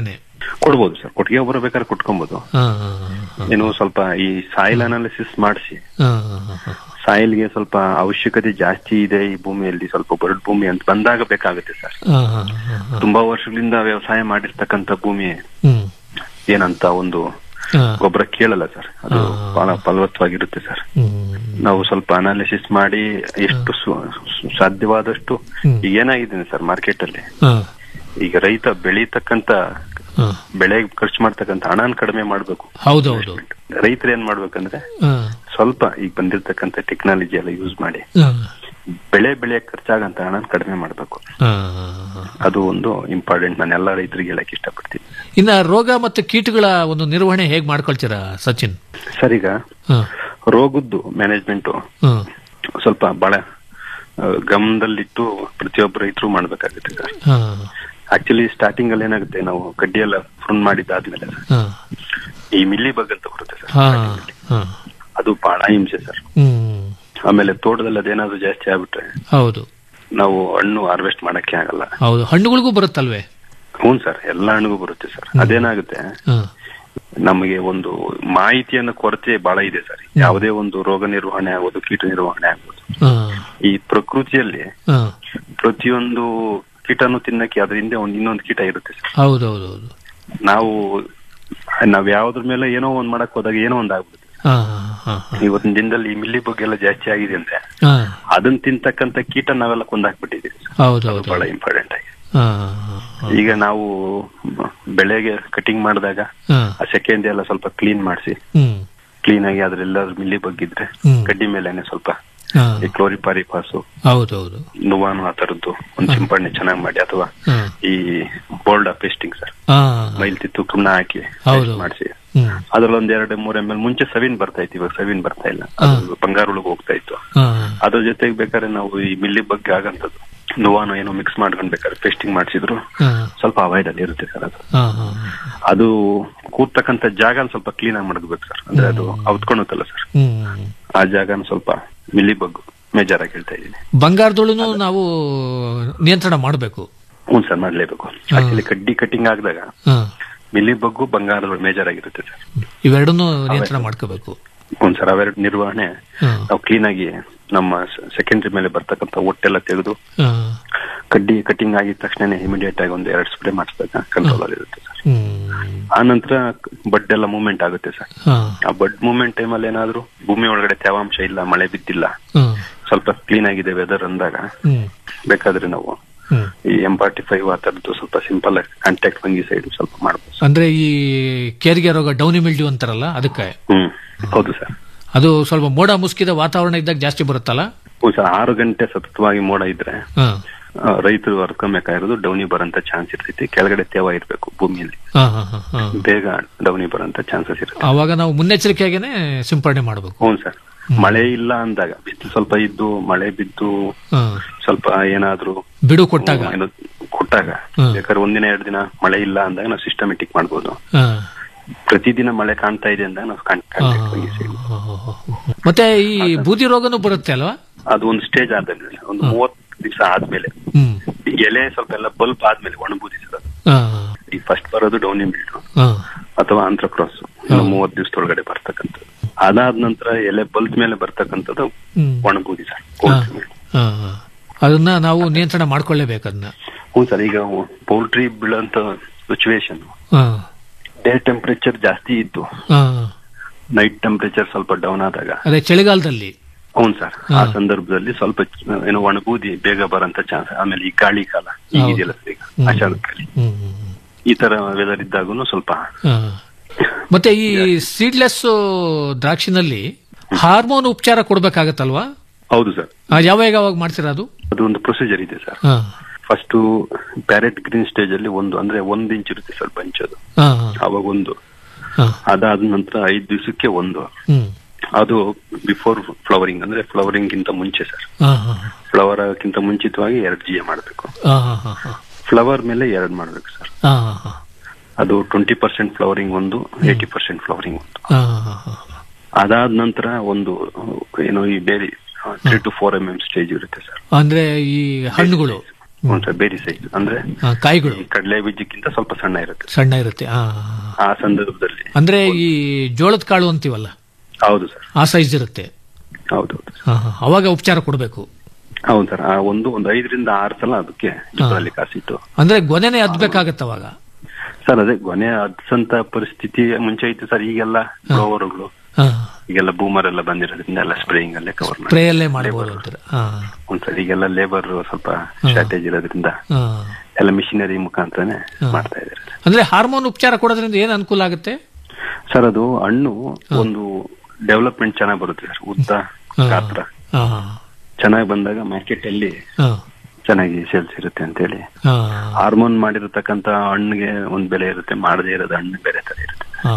ಕೊಡ್ಬೋದು ಸರ್ ಕೊಟ್ಟಿಗೆ ಗೊಬ್ಬರ ಬೇಕಾದ್ರೆ ಕೊಟ್ಕೊಬೋದು ಹಾ, ಹಾ, ಹಾ. ಏನು ಸ್ವಲ್ಪ ಈ ಸಾಯಿಲ್ ಅನಾಲಿಸಿಸ್ ಮಾಡಿಸಿ ಹಾ, ಹಾ, ಹಾ, ಹಾ. ಸಾಯಿಲ್ಗೆ ಸ್ವಲ್ಪ ಅವಶ್ಯಕತೆ ಜಾಸ್ತಿ ಇದೆ ಈ ಭೂಮಿಯಲ್ಲಿ ಸ್ವಲ್ಪ ಬರಡು ಭೂಮಿ ಅಂತ ಬಂದಾಗ ಬೇಕಾಗುತ್ತೆ ಸರ್ ಹಾ, ಹಾ, ಹಾ, ಹಾ. ತುಂಬಾ ವರ್ಷಗಳಿಂದ ವ್ಯವಸಾಯ ಮಾಡಿರ್ತಕ್ಕಂಥ ಭೂಮಿ ಹ್ಮ್. ಏನಂತ ಒಂದು ಹಾ. ಗೊಬ್ಬರ ಕೇಳಲ್ಲ ಸರ್ ಅದು ಬಹಳ ಫಲವತ್ತವಾಗಿರುತ್ತೆ ಸರ್ ನಾವು ಸ್ವಲ್ಪ ಅನಾಲಿಸಿಸ್ ಮಾಡಿ ಎಷ್ಟು ಸು- ಸು- ಸಾಧ್ಯವಾದಷ್ಟು ಹ್ಮ್. ಈಗ ಏನಾಗಿದೆ ಸರ್ ಮಾರ್ಕೆಟ್ ಅಲ್ಲಿ ಹಾ, ಈಗ ರೈತ ಬೆಳೀತಕ್ಕಂತ ಹಾ. ಬೆಳೆ ಖರ್ಚು ಮಾಡ್ತಕ್ಕಂಥ ಹಣನ ಕಡಿಮೆ ಮಾಡ್ಬೇಕು ಹೌದೌದು ರೈತರು ಏನ್ ಮಾಡ್ಬೇಕಂದ್ರೆ ಹಾ, ಸ್ವಲ್ಪ ಈಗ ಬಂದಿರತಕ್ಕಂಥ ಟೆಕ್ನಾಲಜಿ ಎಲ್ಲ ಯೂಸ್ ಮಾಡಿ ಹಾ, ಬೆಳೆ ಬೆಳೆಯಕ್ ಖರ್ಚಾಗಂತ ಹಣನ ಕಡಿಮೆ ಮಾಡ್ಬೇಕು ಹಾ. ಅದು ಒಂದು ಇಂಪಾರ್ಟೆಂಟ್ ನಾನು ಎಲ್ಲಾ ರೈತರಿಗೆ ಹೇಳಕ್ ಇಷ್ಟಪಡ್ತೀನಿ ಇನ್ನ ರೋಗ ಮತ್ತು ಕೀಟಗಳ ಒಂದು ನಿರ್ವಹಣೆ ಹೇಗ್ ಮಾಡ್ಕೊಳ್ತೀರಾ ಸಚಿನ್ ಸರ್ ಈಗ ಹಾ. ರೋಗದ್ದು ಮ್ಯಾನೇಜ್ಮೆಂಟ್ ಹಾ. ಸ್ವಲ್ಪ ಬಹಳ ಆ, ಗಮನದಲ್ಲಿಟ್ಟು ಪ್ರತಿಯೊಬ್ಬ ರೈತರು ಮಾಡ್ಬೇಕಾಗುತ್ತೆ ಸರ್ ಹಾ, ಆಕ್ಚುಲಿ ಸ್ಟಾರ್ಟಿಂಗ್ ಅಲ್ಲಿ ಏನಾಗುತ್ತೆ ನಾವು ಕಡ್ಡಿ ಎಲ್ಲ ಫ್ರೂನ್ ಮಾಡಿದ್ದಾದ್ಮೇಲೆ ಹಾ. ಈ ಮಿಲ್ಲಿ ಬಗ್ ಅಂತ ಬರುತ್ತೆ ಸರ್ ಹಾ, ಹಾ. ಅದು ಬಹಳ ಹಿಂಸೆ ಸರ್ ಹ್ಮ್ ಆಮೇಲೆ ತೋಟದಲ್ಲಿ ಅದೇನಾದ್ರು ಜಾಸ್ತಿ ಆಗ್ಬಿಟ್ರೆ ಹೌದು ನಾವು ಹಣ್ಣು ಹಾರ್ವೆಸ್ಟ್ ಮಾಡಕ್ಕೆ ಆಗಲ್ಲ ಹೌದು ಹಣ್ಣುಗಳಿಗೂ ಬರುತ್ತಲ್ವೇ ಹ್ಞೂ ಸರ್ ಎಲ್ಲ ಹಣ್ಣಿಗೂ ಬರುತ್ತೆ ಸರ್ ಅದೇನಾಗುತ್ತೆ ಹಾ. ನಮಗೆ ಒಂದು ಮಾಹಿತಿಯನ್ನ ಕೊರತೆ ಬಹಳ ಇದೆ ಸರ್ ಯಾವುದೇ ಒಂದು ರೋಗ ನಿರ್ವಹಣೆ ಆಗೋದು ಕೀಟ ನಿರ್ವಹಣೆ ಆಗೋದು ಹಾ, ಈ ಪ್ರಕೃತಿಯಲ್ಲಿ ಹಾ. ಪ್ರತಿಯೊಂದು ಕೀಟನು ತಿನ್ನಕ್ಕೆ ಅದ್ರ ಹಿಂದೆ ಒಂದು ಇನ್ನೊಂದು ಕೀಟ ಇರುತ್ತೆ ಸರ್ ಹೌದು ಹೌದು ಹೌದು ನಾವು ನಾವ್ ಯಾವ್ದ್ರ ಮೇಲೆ ಏನೋ ಒಂದ್ ಮಾಡಕ್ ಹೋದಾಗ ಏನೋ ಒಂದ್ ಆಗ್ಬಿಡುತ್ತೆ ಹಾ, ಹಾ, ಹಾ. ಇವತ್ತಿನ ದಿನದಲ್ಲಿ ಈ ಮಿಲ್ಲಿ ಬಗ್ಗೆ ಎಲ್ಲ ಜಾಸ್ತಿ ಆಗಿದೆ ಅಂದ್ರೆ ಹಾ, ಅದನ್ನ ತಿಂತಕ್ಕಂತ ಕೀಟ ನಾವೆಲ್ಲ ಕೊಂದಾಕ್ಬಿಟ್ಟಿದೀವಿ ಸರ್. ಹೌದು ಅದು ಹೌದು ಬಹಳ ಇಂಪಾರ್ಟೆಂಟ್ ಆಗಿದೆ ಹಾ, ಹಾ, ಈಗ ನಾವು ಬೆಳೆಗೆ ಕಟಿಂಗ್ ಮಾಡಿದಾಗ ಹಾ. ಆ ಸೆಕೆಂಡ್ ಎಲ್ಲ ಸ್ವಲ್ಪ ಕ್ಲೀನ್ ಮಾಡಿಸಿ ಹ್ಮ್ ಕ್ಲೀನ್ ಆಗಿ ಅದ್ರೆಲ್ಲ ಮಿಲ್ಲಿ ಬಗ್ಗಿದ್ರೆ ಹ್ಮ್. ಕಡ್ಡಿ ಮೇಲೆನೆ ಸ್ವಲ್ಪ ಹಾ. ಈ ಕ್ಲೋರಿಪಾರಿಪಾಸು ಹೌದು ಹೌದು ನುವಾನು ಆ ತರದ್ದು ಒಂದ್ ಸಿಂಪಡಣೆ ಚೆನ್ನಾಗಿ ಮಾಡಿ ಅಥವಾ ಹಾ. ಈ ಬೋಲ್ಡ್ ಪೇಸ್ಟಿಂಗ್ ಸರ್ ಹಾ. ಮೈಲ್ ತಿತ್ತು ಸುಣ್ಣ ಹಾಕಿ ಹೌದು. ಮಾಡಿಸಿ ಹ್ಮ್. ಅದ್ರಲ್ಲಿ ಒಂದ್ ಎರಡು ಮೂರ್ ಎಮ್ ಎಲ್ ಮುಂಚೆ ಸವಿನ್ ಬರ್ತಾ ಇತ್ತು ಇವಾಗ ಸವಿನ್ ಬರ್ತಾ ಇಲ್ಲ ಅದು ಬಂಗಾರ ಒಳಗೆ ಹೋಗ್ತಾ ಇತ್ತು ಹಾ. ಅದ್ರ ಜೊತೆಗೆ ಬೇಕಾದ್ರೆ ನಾವು ಈ ಮಿಲ್ಲಿ ಬಗ್ಗೆ ಆಗಂತದ್ದು ನುವಾನು ಏನೋ ಮಿಕ್ಸ್ ಮಾಡ್ಕೊಂಡ್ ಬೇಕಾದ್ರೆ ಪೇಸ್ಟಿಂಗ್ ಮಾಡಿಸಿದ್ರು ಹಾ. ಸ್ವಲ್ಪ ಅವಾಯ್ಡ್ ಅಲ್ಲಿ ಇರುತ್ತೆ ಸರ್ ಅದು ಹಾ, ಹಾ, ಅದು ಕೂರ್ತಕ್ಕಂತ ಜಾಗನ ಸ್ವಲ್ಪ ಕ್ಲೀನ್ ಆಗಿ ಮಡಗಬೇಕು ಸರ್ ಅಂದ್ರೆ ಅದು ಅವತ್ಕೊಳುತ್ತಲ್ಲ ಸರ್ ಹ್ಮ್ ಆ ಜಾಗನ ಸ್ವಲ್ಪ ಮಿಲ್ಲಿ ಬಗ್ಗು ಮೇಜರ್ ಆಗಿ ಹೇಳ್ತಾ ಇದ್ದೀನಿ ಬಂಗಾರದೊಳನು ನಾವು ನಿಯಂತ್ರಣ ಮಾಡಬೇಕು ಹ್ಞೂ ಸರ್ ಮಾಡ್ಲೇಬೇಕು ಆಕ್ಚುಲಿ ಕಡ್ಡಿ ಕಟ್ಟಿಂಗ್ ಆಗಿದಾಗ ಹಾ. ಮಿಲ್ಲಿ ಬಗ್ಗು ಬಂಗಾರದ ಮೇಜರ್ ಆಗಿರುತ್ತೆ ಸರ್ ಇವೆರಡನ್ನೂ ನಿಯಂತ್ರಣ ಮಾಡ್ಕೋಬೇಕು ಹ್ಞೂ ಸರ್ ಅವೆರಡು ನಿರ್ವಹಣೆ ಹಾ. ನಾವು ಕ್ಲೀನ್ ಆಗಿ ನಮ್ಮ ಸೆಕೆಂಡ್ರಿ ಮೇಲೆ ಬರ್ತಕ್ಕಂಥ ಒಟ್ಟೆಲ್ಲ ತೆಗೆದು ಹಾ. ಕಡ್ಡಿ ಕಟ್ಟಿಂಗ್ ಆಗಿದ ತಕ್ಷಣ ಇಮಿಡಿಯೇಟ್ ಆಗಿ ಒಂದು ಎರಡು ಸ್ಪ್ರೇ ಮಾಡಿಸಿದಾಗ ಕಂಟ್ರೋಲ್ ಅಲ್ಲಿ ಇರುತ್ತೆ ಸರ್ ಹ್ಮ್. ಆ ನಂತರ ಬಡ್ ಎಲ್ಲ ಮೂವ್ಮೆಂಟ್ ಆಗುತ್ತೆ ಸರ್ ಹಾ. ಆ ಬಡ್ ಮೂವ್ಮೆಂಟ್ ಟೈಮಲ್ಲಿ ಏನಾದ್ರು ಭೂಮಿ ಒಳಗಡೆ ತೇವಾಂಶ ಇಲ್ಲ ಮಳೆ ಬಿದ್ದಿಲ್ಲ ಹಾ. ಸ್ವಲ್ಪ ಕ್ಲೀನ್ ಆಗಿದೆ ವೆದರ್ ಅಂದಾಗ ಹ್ಮ್. ಬೇಕಾದ್ರೆ ನಾವು ಹ್ಮ್. ಈ ಎಂ ಫಾರ್ಟಿ ಫೈವ್ ಆ ತರದ್ದು ಸ್ವಲ್ಪ ಸಿಂಪಲ್ ಕಾಂಟ್ಯಾಕ್ಟ್ ಫಂಗಿ ಸೈಡ್ ಸ್ವಲ್ಪ ಮಾಡ್ಬೋದು ಅಂದ್ರೆ ಈ ಕೇರಿಗೆ ರೋಗ ಡೌನಿ ಮಿಲ್ಡ್ಯೂ ಅಂತಾರಲ್ಲ ಅದಕ್ಕೆ ಹ್ಮ್ ಹೌದು ಸರ್ ಅದು ಸ್ವಲ್ಪ ಮೋಡ ಮುಸ್ಕಿದ ವಾತಾವರಣ ಇದ್ದಾಗ ಜಾಸ್ತಿ ಬರುತ್ತಲ್ಲ ಹ್ಞೂ ಸರ್ ಆರು ಗಂಟೆ ಸತತವಾಗಿ ಮೋಡ ಇದ್ರೆ ಹಾ. ಆ, ರೈತರು ಹೊರ್ಕೊಬೇಕಾಗಿರೋದು ಡೌನಿ ಬರೋಂತ ಚಾನ್ಸ್ ಇರ್ತೈತಿ ಕೆಳಗಡೆ ತೇವ ಇರಬೇಕು ಭೂಮಿಯಲ್ಲಿ ಹಾ, ಹಾ, ಹಾ, ಹಾ. ಬೇಗ ಡೌನಿ ಬರೋಂತ ಚಾನ್ಸಸ್ ಇರುತ್ತೆ ಆವಾಗ ನಾವು ಮುನ್ನೆಚ್ಚರಿಕೆಯಾಗೇನೆ ಸಿಂಪಡಣೆ ಮಾಡಬೇಕು ಹ್ಞೂ ಸರ್ ಮಳೆ ಇಲ್ಲ ಅಂದಾಗ ಬಿಸಿಲು ಸ್ವಲ್ಪ ಇದ್ದು ಮಳೆ ಬಿದ್ದು ಹಾ. ಸ್ವಲ್ಪ ಏನಾದ್ರೂ ಬಿಡು ಕೊಟ್ಟಾಗ ಏನು ಕೊಟ್ಟಾಗ ಹ್ಮ್. ಬೇಕಾದ್ರೆ ಒಂದಿನ ಎರಡು ದಿನ ಮಳೆ ಇಲ್ಲ ಅಂದಾಗ ನಾವು ಸಿಸ್ಟಮೆಟಿಕ್ ಮಾಡ್ಬೋದು ಹಾ. ಪ್ರತಿದಿನ ಮಳೆ ಕಾಣ್ತಾ ಇದೆ ಅಂದಾಗ ನಾವು ಕಾಂಟ್- ಕಾಂಟ್ಯಾಕ್ಟ್ ಫಂಗಿ ಸೈಡ್ ಮತ್ತೆ ಈ ಬೂದಿ ರೋಗನೂ ಬರುತ್ತೆ ಅಲ್ವಾ ಅದು ಒಂದು ಸ್ಟೇಜ್ ಆದ್ಮೇಲೆ ಒಂದು ಮೂವತ್ತು ದಿವಸ ಆದ್ಮೇಲೆ ಹ್ಮ್. ಈ ಎಲೆ ಸ್ವಲ್ಪ ಎಲ್ಲ ಬಲ್ಪ್ ಆದ್ಮೇಲೆ ಒಣಬೂದಿ ಸರ್ ಅದು ಹಾ. ಈ ಫಸ್ಟ್ ಬರೋದು ಡೌನಿ ಮಿಲ್ಟ್ ಹಾ. ಅಥವಾ ಆಂಥ್ರಕ್ರಾಸ್ ಇನ್ನು ಮೂವತ್ತು ದಿವಸದೊಳಗಡೆ ಬರ್ತಕ್ಕಂಥದ್ದು ಅದಾದ ನಂತರ ಎಲೆ ಬಲ್ತ್ ಮೇಲೆ ಬರ್ತಕ್ಕಂಥದ್ದು ಹ್ಮ್. ಒಣಬೂದಿ ಸರ್ ಹಾ. ಹಾ, ಹಾ. ಅದನ್ನ ನಾವು ನಿಯಂತ್ರಣ ಮಾಡ್ಕೊಳ್ಳೇಬೇಕು ಅದನ್ನ ಹ್ಞೂ ಸರ್ ಈಗ ಪೌಲ್ಟ್ರಿ ಬೀಳಂತ ಸಿಚುವೇಶನ್ ಹಾ. ಡೇ ಟೆಂಪರೇಚರ್ ಜಾಸ್ತಿ ಇದ್ದು ಹಾ. ನೈಟ್ ಟೆಂಪರೇಚರ್ ಸ್ವಲ್ಪ ಡೌನ್ ಆದಾಗ ಅದೇ ಚಳಿಗಾಲದಲ್ಲಿ ಹೌದು ಸರ್ ಆ ಸಂದರ್ಭದಲ್ಲಿ ಸ್ವಲ್ಪ ಚ- ಏನೋ ಒಣಬೂದಿ ಬೇಗ ಬರಂತ ಚಾನ್ಸ್ ಆಮೇಲೆ ಈ ಗಾಳಿ ಕಾಲ ಈಗಿದೆಯಲ್ಲ ಸರ್ ಈಗ ಆಷಾಢ ಗಾಳಿ ಈ ತರ ವೆದರ್ ಇದ್ದಾಗೂ ಸ್ವಲ್ಪ ಹಾ. ಮತ್ತೆ ಈ ಸೀಡ್ಲೆಸ್ ದ್ರಾಕ್ಷಿನಲ್ಲಿ ಹಾರ್ಮೋನ್ ಉಪಚಾರ ಕೊಡ್ಬೇಕಾಗತ್ತಲ್ವಾ ಹೌದು ಸರ್ ಆ, ಯಾವಾಗ ಯಾವಾಗ ಮಾಡ್ತೀರಾ ಅದು ಅದು ಒಂದು ಪ್ರೊಸೀಜರ್ ಇದೆ ಸರ್ ಹಾ. ಫಸ್ಟ್ ಪ್ಯಾರೆಟ್ ಗ್ರೀನ್ ಸ್ಟೇಜ್ ಅಲ್ಲಿ ಒಂದು ಅಂದ್ರೆ ಒಂದ್ ಇಂಚ್ ಇರುತ್ತೆ ಸರ್ ಬಂಚ್ ಅದು ಹಾ, ಹಾ. ಅವಾಗ ಒಂದು ಹಾ. ಅದಾದ ನಂತರ ಐದ್ ದಿವಸಕ್ಕೆ ಒಂದು ಹ್ಮ್. ಅದು ಬಿಫೋರ್ ಫ್ಲವರಿಂಗ್ ಅಂದ್ರೆ ಫ್ಲವರಿಂಗ್ ಗಿಂತ ಮುಂಚೆ ಸರ್ ಹಾ, ಹಾ, ಫ್ಲವರ್ ಗಿಂತ ಮುಂಚಿತವಾಗಿ ಎರಡು ಜಿ ಎ ಮಾಡಬೇಕು ಹಾ, ಹಾ, ಹಾ, ಹಾ. ಫ್ಲವರ್ ಮೇಲೆ ಎರಡು ಮಾಡ್ಬೇಕು ಸರ್ ಹಾ, ಹಾ, ಹಾ. ಅದು ಟ್ವೆಂಟಿ ಪರ್ಸೆಂಟ್ ಫ್ಲವರಿಂಗ್ ಒಂದು ಏಯ್ಟಿ ಪರ್ಸೆಂಟ್ ಫ್ಲವರಿಂಗ್ ಒಂದು ಹಾ, ಹಾ, ಹಾ. ಅದಾದ ನಂತರ ಒಂದು ಏನು ಈ ಬೇರೆ three to four M M stage ಇರುತ್ತೆ ಸರ್ ಅಂದ್ರೆ ಈ ಹಣ್ಣುಗಳು ಹ್ಞೂ ಸರ್ ಬೇರೆ ಸೈಜ್ ಅಂದ್ರೆ ಆ, ಕಾಯಿಗಳು ಈ ಕಡಲೆ ಬೀಜಕ್ಕಿಂತ ಸ್ವಲ್ಪ ಸಣ್ಣ ಇರುತ್ತೆ ಸಣ್ಣ ಇರುತ್ತೆ ಆ, ಆ ಸಂದರ್ಭದಲ್ಲಿ ಅಂದ್ರೆ ಈ ಜೋಳದ ಕಾಳು ಅಂತೀವಲ್ಲ ಹೌದು ಸರ್ ಆ ಸೈಜ್ ಇರುತ್ತೆ ಹೌದು ಆ, ಆ, ಅವಾಗ ಉಪಚಾರ ಕೊಡಬೇಕು ಹೌದು ಸರ್ ಆ ಒಂದು ಒಂದು ಐದರಿಂದ ಆರು ಸಲ ಅದಕ್ಕೆ ಜೋಳದಲ್ಲಿ ಕಾಸಿಟ್ಟು ಅಂದ್ರೆ ಗೊನೆನೆ ಅದ್ಬೇಕಾಗತ್ತೆ ಅವಾಗ ಸರ್ ಅದೇ ಗೊನೆ ಅದ್ಸಂತ ಪರಿಸ್ಥಿತಿ ಮುಂಚೆ ಇತ್ತು ಸರ್ ಈಗೆಲ್ಲ ಬ್ಲೋವರ್ಗಳು ಹಾ. ಈಗೆಲ್ಲ ಬೂಮರ್ ಎಲ್ಲ ಬಂದಿರೋದ್ರಿಂದ ಎಲ್ಲ ಸ್ಪ್ರೇಯಿಂಗ್ ಅಲ್ಲೇ ಕವರ್ ಮಾಡಿ ಸ್ಪ್ರೇ ಅಲ್ಲೇ ಮಾಡಬಹುದು ಅಂತೀರ ಆ, ಒಂದ್ ಸರ್ ಈಗೆಲ್ಲ ಲೇಬರ್ ಸ್ವಲ್ಪ ಶಾರ್ಟೇಜ್ ಇರೋದ್ರಿಂದ ಆ. ಎಲ್ಲ ಮಿಷಿನರಿ ಮುಖಾಂತರನೇ ಮಾಡ್ತಾ ಇದ್ದಾರೆ ಅಂದ್ರೆ ಹಾರ್ಮೋನ್ ಉಪಚಾರ ಕೊಡೋದ್ರಿಂದ ಏನ್ ಅನುಕೂಲ ಆಗುತ್ತೆ ಸರ್ ಅದು ಹಣ್ಣು ಒಂದು ಡೆವಲಪ್ಮೆಂಟ್ ಚೆನ್ನಾಗಿ ಬರುತ್ತೆ ಸರ್ ಉದ್ದ ಗಾತ್ರ ಆ, ಚೆನ್ನಾಗಿ ಬಂದಾಗ ಮಾರ್ಕೆಟ್ ಅಲ್ಲಿ ಆ, ಚೆನ್ನಾಗಿ ಸೇಲ್ಸ್ ಇರುತ್ತೆ ಅಂತ ಹೇಳಿ ಆ, ಹಾರ್ಮೋನ್ ಮಾಡಿರತಕ್ಕಂತ ಹಣ್ಣಿಗೆ ಒಂದ್ ಬೆಲೆ ಇರುತ್ತೆ ಮಾಡದೇ ಇರೋದು ಹಣ್ಣು ಬೇರೆ ತರ ಇರುತ್ತೆ ಆ.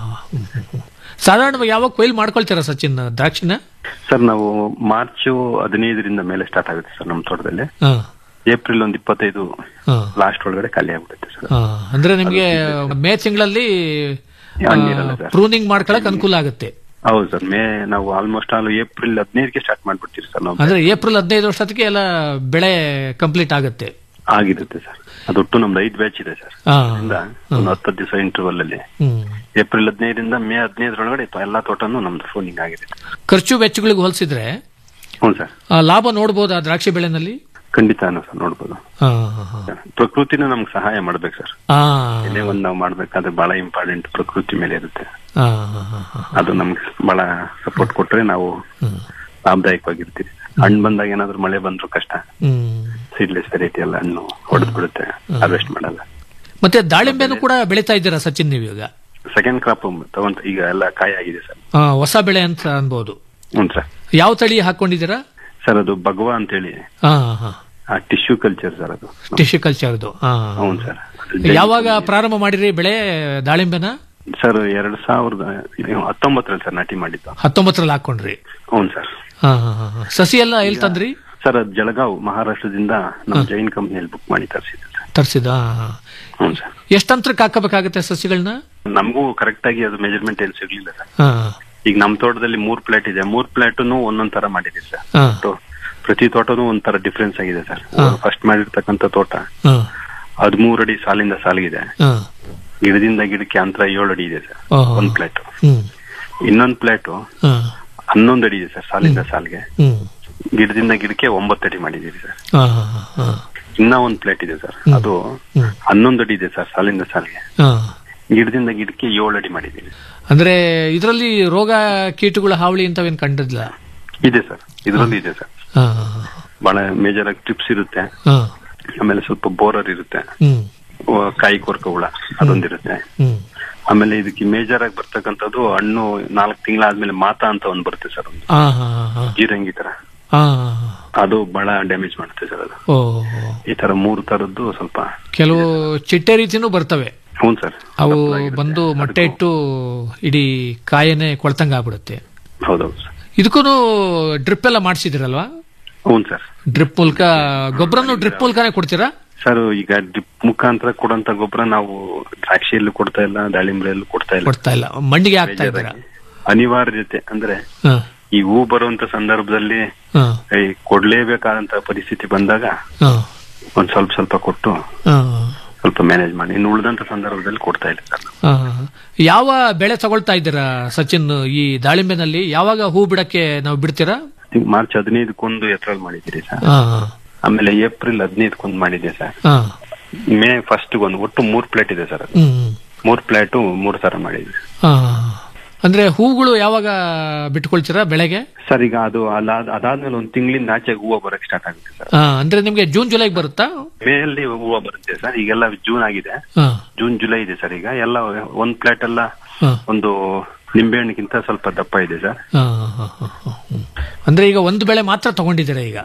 ಸಾಧಾರಣವಾಗಿ ಯಾವಾಗ ಕೊಯ್ಲು ಮಾಡ್ಕೊಳ್ತೀರಾ ಸಚಿನ್ ದ್ರಾಕ್ಷಿನ ಸರ್ ನಾವು ಮಾರ್ಚ್ ಹದಿನೈದರಿಂದ ಮೇಲೆ ಸ್ಟಾರ್ಟ್ ಆಗುತ್ತೆ ಸರ್ ನಮ್ಮ ತೋಟದಲ್ಲಿ ಆ, ಏಪ್ರಿಲ್ ಒಂದ್ ಇಪ್ಪತ್ತೈದು ಆ, ಲಾಸ್ಟ್ ಒಳಗಡೆ ಖಾಲಿ ಆಗ್ಬಿಡುತ್ತೆ ಸರ್ ಆ. ಅಂದ್ರೆ ನಿಮ್ಗೆ ಮೇ ತಿಂಗಳಲ್ಲಿ ಹಣ್ಣಿರಲ್ಲ ಸರ್. ಪ್ರೂನಿಂಗ್ ಮಾಡ್ಕೊಳಕ್ ಅನುಕೂಲ ಆಗುತ್ತೆ ಹೌದು ಸರ್ ಮೇ ನಾವು ಆಲ್ಮೋಸ್ಟ್ ಆಲ್ ಏಪ್ರಿಲ್ ಹದಿನೈದಕ್ಕೆ ಸ್ಟಾರ್ಟ್ ಮಾಡ್ಬಿಡ್ತೀವಿ ಸರ್ ನಾವು ಅಂದ್ರೆ ಏಪ್ರಿಲ್ ಹದಿನೈದು ವರ್ಷಕ್ಕೆ ಎಲ್ಲ ಬೆಳೆ ಕಂಪ್ಲೀಟ್ ಆಗುತ್ತೆ ಆಗಿರುತ್ತೆ ಸರ್ ಅದೊಟ್ಟು ನಮ್ದು ಐದು ಬ್ಯಾಚ್ ಇದೆ ಸರ್ ಆ, ಅದರಿಂದ ಒಂದು ಹತ್ತು ದಿವಸ ಇಂಟರ್ವಲ್ ಅಲ್ಲಿ ಹ್ಮ್. ಏಪ್ರಿಲ್ ಹದಿನೈದರಿಂದ ಮೇ ಹದಿನೈದರೊಳಗಡೆ ಎಲ್ಲಾ ತೋಟನು ನಮ್ದು ಫೋನಿಂಗ್ ಆಗಿದೆ ಖರ್ಚು ವೆಚ್ಚಗಳಿಗೆ ಹೋಲಿಸಿದ್ರೆ ಹ್ಞೂ ಸರ್ ಆ, ಲಾಭ ನೋಡಬಹುದಾ ದ್ರಾಕ್ಷಿ ಬೆಳೆನಲ್ಲಿ ಖಂಡಿತ ಸರ್ ನೋಡ್ಬೋದು ಆ, ಆ, ಪ್ರಕೃತಿನ ನಮ್ಗೆ ಸಹಾಯ ಮಾಡ್ಬೇಕು ಸರ್ ಆ, ಏನೇ ಒಂದ್ ನಾವು ಮಾಡ್ಬೇಕಾದ್ರೆ ಬಹಳ ಇಂಪಾರ್ಟೆಂಟ್ ಪ್ರಕೃತಿ ಮೇಲೆ ಇರುತ್ತೆ ಆ, ಆ, ಆ. ಅದು ನಮ್ಗೆ ಬಹಳ ಸಪೋರ್ಟ್ ಕೊಟ್ರೆ ನಾವು ಲಾಭದಾಯಕವಾಗಿರ್ತೀವಿ ಹಣ್ಣು ಬಂದಾಗ ಏನಾದ್ರು ಮಳೆ ಬಂದ್ರು ಕಷ್ಟ ಹ್ಮ್. ಸೀಡ್ಲೆಸ್ ವೆರೈಟಿ ಎಲ್ಲ ಹಣ್ಣು ಹೊಡೆದ್ ಬಿಡುತ್ತೆ ಹಾರ್ವೆಸ್ಟ್ ಮಾಡಲ್ಲ ಮತ್ತೆ ದಾಳಿಂಬೆನೂ ಕೂಡ ಬೆಳೀತಾ ಇದ್ದೀರಾ ಸಚಿನ್ ನೀವು ಈಗ ಸೆಕೆಂಡ್ ಕ್ರಾಪ್ ತಗೊಂತ ಈಗ ಎಲ್ಲ ಕಾಯಿ ಆಗಿದೆ ಸರ್ ಆ, ಹೊಸ ಬೆಳೆ ಅಂತ ಅನ್ಬೋದು ಹ್ಞೂ ಸರ್ ಯಾವ ತಳಿ ಹಾಕೊಂಡಿದ್ದೀರಾ ಸರ್ ಅದು ಭಗವಾ ಅಂತೇಳಿ ಹಾ ಹಾ ಟಿಶ್ಯೂ ಕಲ್ಚರ್ ಸರ್ ಅದು ಟಿಶ್ಯೂ ಕಲ್ಚರ್ದು ಹೌದು ಸರ್ ಯಾವಾಗ ಪ್ರಾರಂಭ ಮಾಡಿರಿ ಬೆಳೆ ದಾಳಿಂಬೆನ ಸರ್ ಎರಡ್ ಸಾವಿರದ ಹತ್ತೊಂಬತ್ತರಲ್ಲಿ ಸರ್ ನಾಟಿ ಮಾಡಿದ್ದು ಹತ್ತೊಂಬತ್ತರಲ್ಲಿ ಹಾಕೊಂಡ್ರಿ ಹೌದು ಸರ್ ಹಾ ಹಾ ಹಾ, ಹಾ. ಸಸಿ ಎಲ್ಲ ಎಲ್ಲಿ ತಂದ್ರಿ ಸರ್ ಅದು ಜಳಗಾವ್ ಮಹಾರಾಷ್ಟ್ರದಿಂದ ನಮ್ಮ ಜೈನ್ ಕಂಪ್ನಿಯಲ್ಲಿ ಬುಕ್ ಮಾಡಿ ತರಿಸಿದ್ದು ಸರ್ ತರ್ಸಿದ ಹ್ಞೂ ಸರ್ ಎಷ್ಟು ಅಂತರಕ್ಕೆ ಹಾಕಬೇಕಾಗತ್ತೆ ಸಸಿಗಳನ್ನ ನಮಗೂ ಕರೆಕ್ಟ್ ಆಗಿ ಅದು ಮೆಜರ್ಮೆಂಟ್ ಏನು ಸಿಗ್ಲಿಲ್ಲ ಸರ್ ಹಾ ಈಗ ನಮ್ಮ ತೋಟದಲ್ಲಿ ಮೂರ್ ಪ್ಲೇಟ್ ಇದೆ ಮೂರ್ ಪ್ಲೇಟನ್ನು ಒಂದೊಂದ್ ತರ ಮಾಡಿದೀವಿ ಸರ್ ಹಾ ತೋ- ಪ್ರತಿ ತೋಟನೂ ಒಂಥರ ಡಿಫ್ರೆನ್ಸ್ ಆಗಿದೆ ಸರ್ ಫಸ್ಟ್ ಮಾಡಿರ್ತಕ್ಕಂಥ ತೋಟ ಹಾ ಹದಿಮೂರು ಅಡಿ ಸಾಲಿಂದ ಸಾಲಿಗಿದೆ ಹಾ ಗಿಡದಿಂದ ಗಿಡಕ್ಕೆ ಅಂತರ ಏಳು ಅಡಿ ಇದೆ ಸರ್ ಓಹೋ. ಒಂದ್ ಪ್ಲೇಟ್ ಹ್ಮ್ ಇನ್ನೊಂದ್ ಪ್ಲೇಟ್ ಹಾ ಹನ್ನೊಂದು ಅಡಿ ಇದೆ ಸರ್ ಸಾಲಿಂದ ಸಾಲಿಗೆ ಹ್ಮ್ ಗಿಡದಿಂದ ಗಿಡಕ್ಕೆ ಒಂಬತ್ತು ಅಡಿ ಮಾಡಿದೀವಿ ಸರ್ ಹಾ ಹಾ ಹಾ ಇನ್ನ ಒಂದ್ ಪ್ಲೇಟ್ ಇದೆ ಸರ್ ಅದು ಹ್ಮ್. ಹನ್ನೊಂದು ಅಡಿ ಇದೆ ಸರ್ ಸಾಲಿಂದ ಸಾಲಿಗೆ ಹಾ ಗಿಡದಿಂದ ಗಿಡಕ್ಕೆ ಏಳು ಅಡಿ ಮಾಡಿದೀವಿ ಅಂದ್ರೆ ಇದರಲ್ಲಿ ರೋಗ ಕೀಟಗಳ ಹಾವಳಿ ಇಂಥವೇನ್ ಕಂಡಿಲ್ಲ ಇದೆ ಸರ್ ಇದರಲ್ಲಿ ಇದೆ ಸರ್ ಹಾ ಬಹಳ ಮೇಜರ್ ಆಗಿ ಟ್ರಿಪ್ಸ್ ಇರುತ್ತೆ ಹಾ ಆಮೇಲೆ ಸ್ವಲ್ಪ ಬೋರರ್ ಇರುತ್ತೆ ಹ್ಮ್ ಓ, ಕಾಯಿ ಕೊರಕ ಹುಳ ಅದೊಂದಿರುತ್ತೆ ಹ್ಮ್ ಆಮೇಲೆ ಇದಕ್ಕೆ ಮೇಜರ್ ಆಗಿ ಬರ್ತಕ್ಕಂಥದ್ದು ಹಣ್ಣು ನಾಲ್ಕು ತಿಂಗಳಾದ್ಮೇಲೆ ಮಾತಾ ಅಂತ ಒಂದ್ ಬರುತ್ತೆ ಸರ್ ಒಂದು ಹಾ ಹಾ ಹಾ ಜೀರಂಗಿ ತರ ಹಾ ಅದು ಬಹಳ ಡ್ಯಾಮೇಜ್ ಮಾಡುತ್ತೆ ಸರ್ ಅದು ಓ ಈ ತರ ಮೂರು ತರದ್ದು ಸ್ವಲ್ಪ ಕೆಲವು ಚಿಟ್ಟೆ ರೀತಿನೂ ಬರ್ತವೆ ಹ್ಞೂ ಸರ್ ಅವು ಬಂದು ಮೊಟ್ಟೆ ಇಟ್ಟು ಇಡೀ ಕಾಯನೆ ಕೊಳ್ತಂಗ ಆಗ್ಬಿಡುತ್ತೆ ಹೌದೌದು ಸರ್ ಇದಕ್ಕೂ ಡ್ರಿಪ್ ಎಲ್ಲ ಮಾಡಿಸಿದಿರಲ್ವಾ ಹ್ಞೂ ಸರ್ ಡ್ರಿಪ್ ಮೂಲಕ ಗೊಬ್ಬರನು ಡ್ರಿಪ್ ಮೂಲಕನೇ ಕೊಡ್ತೀರಾ ಸರ್ ಈಗ ಡ್ರಿಪ್ ಮುಖಾಂತರ ಕೊಡಂತ ಗೊಬ್ಬರ ನಾವು ದ್ರಾಕ್ಷಿಯಲ್ಲೂ ಕೊಡ್ತಾ ಇಲ್ಲ ದಾಳಿಂಬೆಯಲ್ಲೂ ಕೊಡ್ತಾ ಇಲ್ಲ ಕೊಡ್ತಾ ಇಲ್ಲ ಮಣ್ಣಿಗೆ ಹಾಕ್ತಾ ಬೇಜಾರಾಗಿ. ಇದ್ದೀರಾ ಅನಿವಾರ್ಯತೆ ಅಂದ್ರೆ ಹಾ ಈ ಹೂ ಬರುವಂತ ಸಂದರ್ಭದಲ್ಲಿ ಹಾ ಈ ಕೊಡ್ಲೇಬೇಕಾದಂತ ಪರಿಸ್ಥಿತಿ ಬಂದಾಗ ಹಾ ಒಂದ್ ಸ್ವಲ್ಪ ಸ್ವಲ್ಪ ಕೊಟ್ಟು ಹಾ ಸ್ವಲ್ಪ ಮ್ಯಾನೇಜ್ ಮಾಡಿ ಇನ್ನು ಉಳಿದಂತ ಸಂದರ್ಭದಲ್ಲಿ ಕೊಡ್ತಾ ಇಲ್ಲ ಸರ್ ಹಾ. ಯಾವ ಬೆಳೆ ತಗೊಳ್ತಾ ಇದ್ದೀರಾ ಸಚಿನ್ ಈ ದಾಳಿಂಬೆನಲ್ಲಿ ಯಾವಾಗ ಹೂ ಬಿಡಕ್ಕೆ ನಾವು ಬಿಡ್ತೀರಾ ಈಗ ಮಾರ್ಚ್ ಹದಿನೈದಕ್ಕೊಂದು ಎತ್ತರಲ್ಲಿ ಮಾಡಿದ್ದೀರಿ ಸರ್ ಹಾ ಆಮೇಲೆ ಏಪ್ರಿಲ್ ಹದಿನೈದಕ್ಕೊಂದು ಮಾಡಿದೆ ಸರ್ ಹಾ ಮೇ ಫಸ್ಟ್ ಒಂದು ಒಟ್ಟು ಮೂರ್ ಪ್ಲೇಟ್ ಇದೆ ಸರ್ ಅದು ಹ್ಮ್ ಮೂರ್ ಪ್ಲೇಟು ಮೂರ್ ತರ ಮಾಡಿದ್ವಿ ಹಾ ಅಂದ್ರೆ ಹೂಗಳು ಯಾವಾಗ ಬಿಟ್ಕೊಳ್ತೀರಾ ಬೆಳೆಗೆ ಸರ್ ಈಗ ಅದು ಅದಾದ ಅದಾದ್ಮೇಲೆ ಒಂದ್ ತಿಂಗಳಿಂದ ಆಚೆ ಹೂವು ಬರಕ್ ಸ್ಟಾರ್ಟ್ ಆಗುತ್ತೆ ಸರ್ ಹಾ ಅಂದ್ರೆ ನಿಮ್ಗೆ ಜೂನ್ ಜುಲೈಗೆ ಬರುತ್ತಾ ಮೇ ಅಲ್ಲಿ ಹೂವು ಬರುತ್ತೆ ಸರ್ ಈಗೆಲ್ಲ ಜೂನ್ ಆಗಿದೆ ಹಾ ಜೂನ್ ಜುಲೈ ಇದೆ ಸರ್ ಈಗ ಎಲ್ಲ ಒಂದ್ ಪ್ಲೇಟ್ ಎಲ್ಲ ಹಾ. ಒಂದು ನಿಂಬೆಹಣ್ಣಿಗಿಂತ ಸ್ವಲ್ಪ ದಪ್ಪ ಇದೆ ಸರ್ ಹಾ, ಹಾ, ಹಾ, ಹಾ, ಹ್ಮ್. ಅಂದ್ರೆ ಈಗ ಒಂದು ಬೆಳೆ ಮಾತ್ರ ತಗೊಂಡಿದ್ದೀರಾ ಈಗ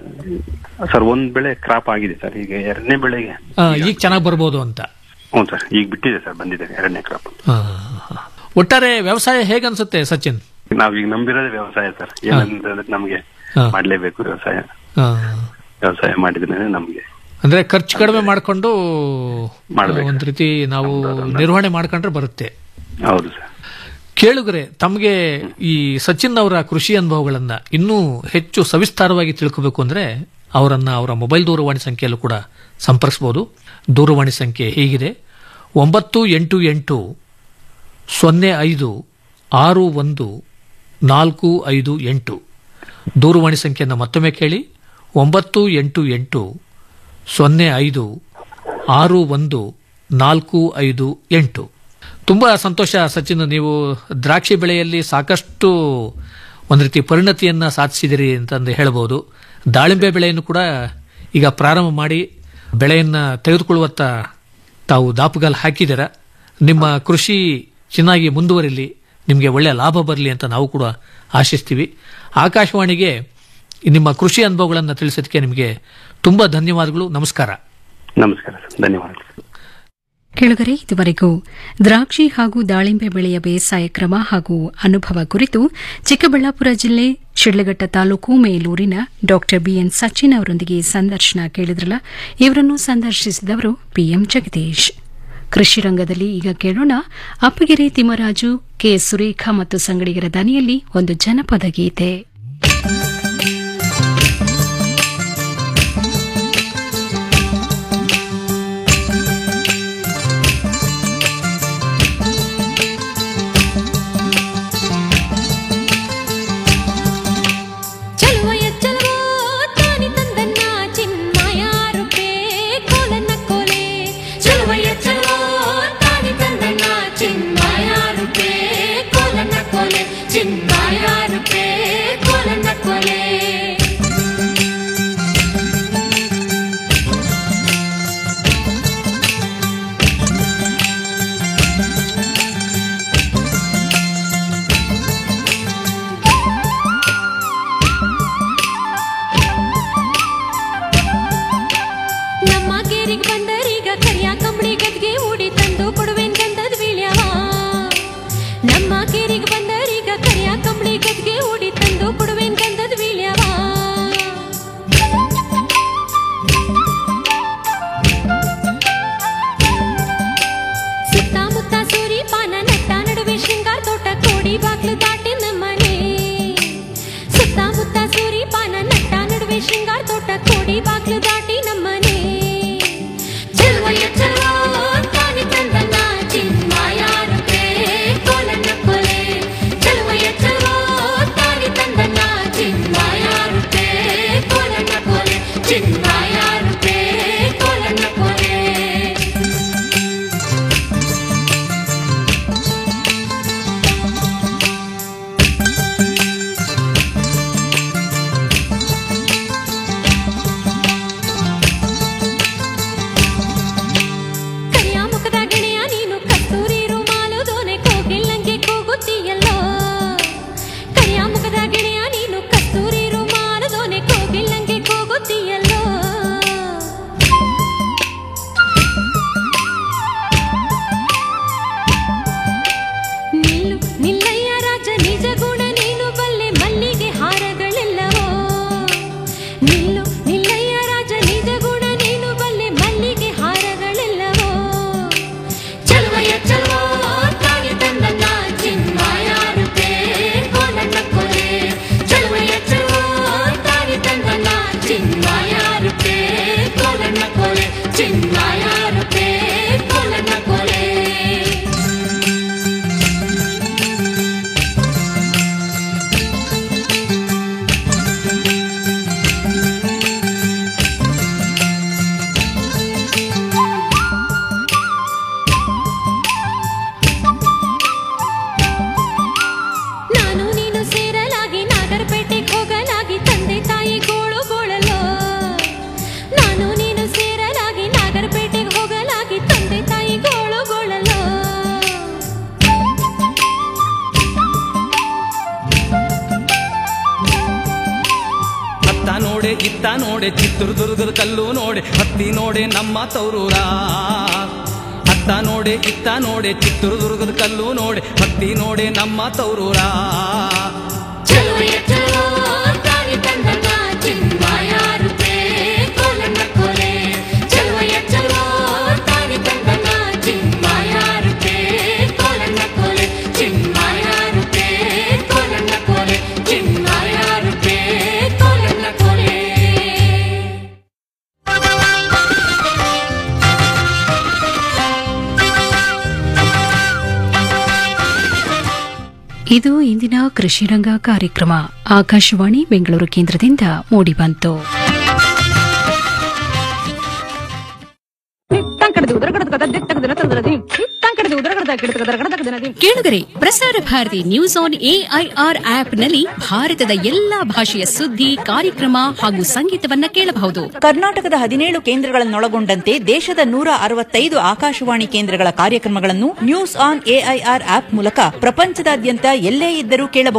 ಸರ್ ಒಂದ್ ಬೆಳೆ ಕ್ರಾಪ್ ಆಗಿದೆ ಸರ್ ಈಗ ಎರಡನೇ ಬೆಳೆಗೆ ಆ, ಈಗ ಚೆನ್ನಾಗಿ ಬರ್ಬೋದು ಅಂತ ಹ್ಞೂ ಸರ್ ಈಗ ಬಿಟ್ಟಿದೆ ಸರ್ ಬಂದಿದೆ ಎರಡನೇ ಕ್ರಾಪ್ ಹಾ, ಹಾ. ಒಟ್ಟಾರೆ ವ್ಯವಸಾಯ ಹೇಗನ್ಸುತ್ತೆ ಸಚಿನ್ ನಾವ್ ಈಗ ನಂಬಿರೋದೇ ವ್ಯವಸಾಯ ಸರ್ ಏನಂದ್ರೆ ನಮ್ಗೆ ಹಾ. ಮಾಡ್ಲೇಬೇಕು ವ್ಯವಸಾಯ ಹಾ. ವ್ಯವಸಾಯ ಮಾಡಿದ್ರೆ ನಮ್ಗೆ ಅಂದ್ರೆ ಖರ್ಚು ಕಡಿಮೆ ಮಾಡ್ಕೊಂಡು ಮಾಡ್ಬೇಕು. ಒಂದ್ ರೀತಿ ನಾವು ನಿರ್ವಹಣೆ ಮಾಡ್ಕೊಂಡ್ರೆ ಬರುತ್ತೆ ಹೌದು ಸರ್ ಕೇಳುಗರೆ ತಮಗೆ ಈ ಸಚಿನ್ ಅವರ ಕೃಷಿ ಅನುಭವಗಳನ್ನ ಇನ್ನೂ ಹೆಚ್ಚು ಸವಿಸ್ತಾರವಾಗಿ ತಿಳ್ಕೋಬೇಕು ಅಂದ್ರೆ ಅವರನ್ನು ಅವರ ಮೊಬೈಲ್ ದೂರವಾಣಿ ಸಂಖ್ಯೆಯಲ್ಲೂ ಕೂಡ ಸಂಪರ್ಕಿಸಬಹುದು ದೂರವಾಣಿ ಸಂಖ್ಯೆ ಹೀಗಿದೆ ಒಂಬತ್ತು ಎಂಟು ಎಂಟು ಸೊನ್ನೆ ಐದು ಆರು ಒಂದು ನಾಲ್ಕು ಐದು ಎಂಟು ದೂರವಾಣಿ ಸಂಖ್ಯೆಯನ್ನು ಮತ್ತೊಮ್ಮೆ ಕೇಳಿ ಒಂಬತ್ತು ಎಂಟು ಎಂಟು ಸೊನ್ನೆ ಐದು ಆರು ಒಂದು ನಾಲ್ಕು ಐದು ಎಂಟು ತುಂಬ ಸಂತೋಷ ಸಚಿನ್ ನೀವು ದ್ರಾಕ್ಷಿ ಬೆಳೆಯಲ್ಲಿ ಸಾಕಷ್ಟು ಒಂದು ರೀತಿ ಪರಿಣತಿಯನ್ನು ಸಾಧಿಸಿದಿರಿ ಅಂತಂದು ಹೇಳ್ಬೋದು ದಾಳಿಂಬೆ ಬೆಳೆಯನ್ನು ಕೂಡ ಈಗ ಪ್ರಾರಂಭ ಮಾಡಿ ಬೆಳೆಯನ್ನು ತೆಗೆದುಕೊಳ್ಳುವತ್ತ ತಾವು ದಾಪುಗಾಲು ಹಾಕಿದ್ದೀರ ನಿಮ್ಮ ಕೃಷಿ ಚೆನ್ನಾಗಿ ಮುಂದುವರಿಲಿ ನಿಮಗೆ ಒಳ್ಳೆಯ ಲಾಭ ಬರಲಿ ಅಂತ ನಾವು ಕೂಡ ಆಶಿಸ್ತೀವಿ ಆಕಾಶವಾಣಿಗೆ ನಿಮ್ಮ ಕೃಷಿ ಅನುಭವಗಳನ್ನು ತಿಳಿಸೋದಕ್ಕೆ ನಿಮಗೆ ತುಂಬ ಧನ್ಯವಾದಗಳು ನಮಸ್ಕಾರ ನಮಸ್ಕಾರ ಸರ್ ಧನ್ಯವಾದಗಳು ಕೆಳಗರೆ ಇದುವರೆಗೂ ದ್ರಾಕ್ಷಿ ಹಾಗೂ ದಾಳಿಂಬೆ ಬೆಳೆಯ ಬೇಸಾಯ ಕ್ರಮ ಹಾಗೂ ಅನುಭವ ಕುರಿತು ಚಿಕ್ಕಬಳ್ಳಾಪುರ ಜಿಲ್ಲೆ ಶಿಡ್ಲಘಟ್ಟ ತಾಲೂಕು ಮೇಲೂರಿನ ಡಾ ಬಿಎನ್ ಸಚಿನ್ ಅವರೊಂದಿಗೆ ಸಂದರ್ಶನ ಕೇಳಿದ್ರಲ್ಲ ಇವರನ್ನು ಸಂದರ್ಶಿಸಿದವರು ಪಿಎಂ ಜಗದೀಶ್ ಕೃಷಿ ರಂಗದಲ್ಲಿ ಈಗ ಕೇಳೋಣ ಅಪ್ಪಗೆರೆ ತಿಮ್ಮರಾಜು ಕೆ ಸುರೇಖಾ ಮತ್ತು ಸಂಗಡಿಗರ ದನಿಯಲ್ಲಿ ಒಂದು ಜನಪದ ಗೀತೆ ಚಲುವಯ ಚಲುವೋ ತಾನಿ ತಂದನ್ನ ಚಿನ್ಮಯ ರೂಪೇ ಕೋಲನ್ನ ಕೋಲೆ ಚಲುವಯ ಚಲುವೋ ತಾನಿ ತಂದನ್ನ ಚಿನ್ಮಯ ರೂಪೇ ಕೋಲನ್ನ ಕೋಲೆ ಚಿನ್ಮಯ ರೂಪೇ ಕೋಲನ್ನ ಕೋಲೆ ನಮ್ಮ ಕೇರಿಗೆ ಬಂದರೀಗ ಕರಿಯ ಕಂಬಳಿ ಗದ್ಗೆ ಉಡಿ ತಂದು ಕೊಡುವೇನ್ ಗಂಧದ ಬೀಳ್ಯವ ನಮ್ಮ ಕೇರಿಗೆ ಬಂದರೀಗ ಕರಿಯ ಕಂಬಳಿ ಗದ್ಗೆ ಉಡಿ ತಂದು ಕೊಡುವೇನ್ ಗಂಧದ ಬೀಳ್ಯವ ಸುತ್ತಮುತ್ತ ಸೂರಿ ಪಾನ ನಟ್ಟ ನಡುವೆ ಶೃಂಗಾರ ತೋಟ ಕೋಡಿ ಬಾಗ್ಲು ದಾಟಿ ನಮ್ಮನೆ ಸುತ್ತಮುತ್ತ ಸೂರಿ ಪಾನ ನಟ್ಟ ನಡುವೆ ಶೃಂಗಾರ ತೋಟ ಕೋಡಿ ಬಾಗ್ಲು ದಾಟಿ ನಮ್ಮನೆ ಚೆಲುವಯ್ಯ ಚೆಲುವ ತಾನಿ ತಂದನ್ನ ಚಿನ್ಮಯ ರೂಪೇ ಕೋಲನ್ನ ಕೊಲೆ ಚೆಲುವಯ್ಯ ಚೆಲುವ ತಾನಿ ತಂದನ್ನ ಚಿನ್ಮಯ ರೂಪೇ ಕೋಲನ್ನ ಕೊಲೆ ಚಿನ್ಮಯ ರೂಪೇ ಕೋಲನ್ನ ಕೊಲೆ ಕರಿಯ ಮುಖದ ಗೆಳೆಯ ನೀನು ಕಸ್ತೂರಿ ರುಮಾಲು ದೋನೆ ಕೋಗಿಲ್ಲಂಗೆ ಕೂಗುತ್ತೀಯಲ್ಲೋ ಕರಿಯ ಮುಖದ ಗೆಳೆಯ ನೀನು ಕಸ್ತೂರಿ ರುಮಾಲು ದೋನೆ ಕೋಗಿಲ್ಲಂಗೆ ಕೂಗುತ್ತೀಯಲ್ಲೋ ನಿಲ್ಲು ನಿಲ್ಲಯ್ಯ ರಾಜ ನಿಜ ಗುಣ ನೀನು ಬಲ್ಲೆ ಮಲ್ಲಿಗೆ ಹಾರಗಳೆಲ್ಲವೋ ನಿಲ್ಲು ನಿಲ್ಲಯ್ಯ ರಾಜ ನಿಜ ಗುಣ ನೀನು ಬಲ್ಲೆ ಮಲ್ಲಿಗೆ ಹಾರಗಳೆಲ್ಲವೋ ಚಲುವಯ್ಯ ಚಲುವೋ ತಾಯಿ ತಂದನ್ನ ಚಿನ್ಮಯ ರೂಪೇ ಕೋಲನ್ನ ಕೊಲೆ ಚಲುವಯ್ಯ ಚಲುವೋ ತಾಯಿ ತಂದನ್ನ ಚಿನ್ಮಯ ರೂಪೇ ಕೋಲನ್ನ ಕೊಲೆ ಚಿನ್ಮಯ ರೂಪೇ ಕೋಲನ್ನ ಕೊಲೆ ನಾನು ನೀನು ಸೇರಲಾಗಿ ನಾಗರಪೇಟೆಗೆ ಹೋಗಲಾಗಿ ತಂದೆ ತಾಯಿ ಗೋಳು ಗೋಳಲು ನಾನು ನೀನು ಸೇರಲಾಗಿ ನಾಗರಪೇಟೆಗೆ ಹೋಗಲಾಗಿ ತಂದೆ ತಾಯಿ ಗೋಳು ಗೋಳಲು ಅತ್ತ ನೋಡೆ ಇತ್ತ ನೋಡೆ ಚಿತ್ರದುರ್ಗದ ಕಲ್ಲು ನೋಡೆ ಹತ್ತಿ ನೋಡೆ ನಮ್ಮ ತೌರೂರ ಅತ್ತ ನೋಡೆ ಇತ್ತ ನೋಡೆ ಚಿತ್ರದುರ್ಗದ ಕಲ್ಲು ನೋಡೆ ಹತ್ತಿ ನೋಡೆ ನಮ್ಮ ತೌರೂರ ಚಲುವಯ್ಯ ಚಲುವೋ ತಾಯಿ ತಂದನ್ನ ಚಿನ್ಮಯ ರೂಪೇ ಕೋಲನ್ನ ಕೊಲೆ ಚಲುವಯ್ಯ ಚಲುವೋ ತಾಯಿ ತಂದನ್ನ ಚಿನ್ಮಯ ರೂಪೇ ಕೋಲನ್ನ ಕೊಲೆ ಚಿನ್ಮಯ ರೂಪೇ ಕೋಲನ್ನ ಕೊಲೆ ಚಿನ್ಮಯ ರೂಪೇ ಕೋಲನ್ನ ಕೊಲೆ ಇದು ಇಂದಿನ ಕೃಷಿರಂಗ ಕಾರ್ಯಕ್ರಮ ಆಕಾಶವಾಣಿ ಬೆಂಗಳೂರು ಕೇಂದ್ರದಿಂದ ಮೂಡಿಬಂತು ಕೇಳಿದರೆ ಪ್ರಸಾರ ಭಾರತಿ ನ್ಯೂಸ್ ಆನ್ ಎಐಆರ್ ಆಪ್ನಲ್ಲಿ ಭಾರತದ ಎಲ್ಲಾ ಭಾಷೆಯ ಸುದ್ದಿ ಕಾರ್ಯಕ್ರಮ ಹಾಗೂ ಸಂಗೀತವನ್ನ ಕೇಳಬಹುದು ಕರ್ನಾಟಕದ ಹದಿನೇಳು ಕೇಂದ್ರಗಳನ್ನೊಳಗೊಂಡಂತೆ ದೇಶದ ನೂರ ಅರವತ್ತೈದು ಆಕಾಶವಾಣಿ ಕೇಂದ್ರಗಳ ಕಾರ್ಯಕ್ರಮಗಳನ್ನು ನ್ಯೂಸ್ ಆನ್ ಎಐಆರ್ ಆಪ್ ಮೂಲಕ ಪ್ರಪಂಚದಾದ್ಯಂತ ಎಲ್ಲೇ ಇದ್ದರೂ ಕೇಳಬಹುದು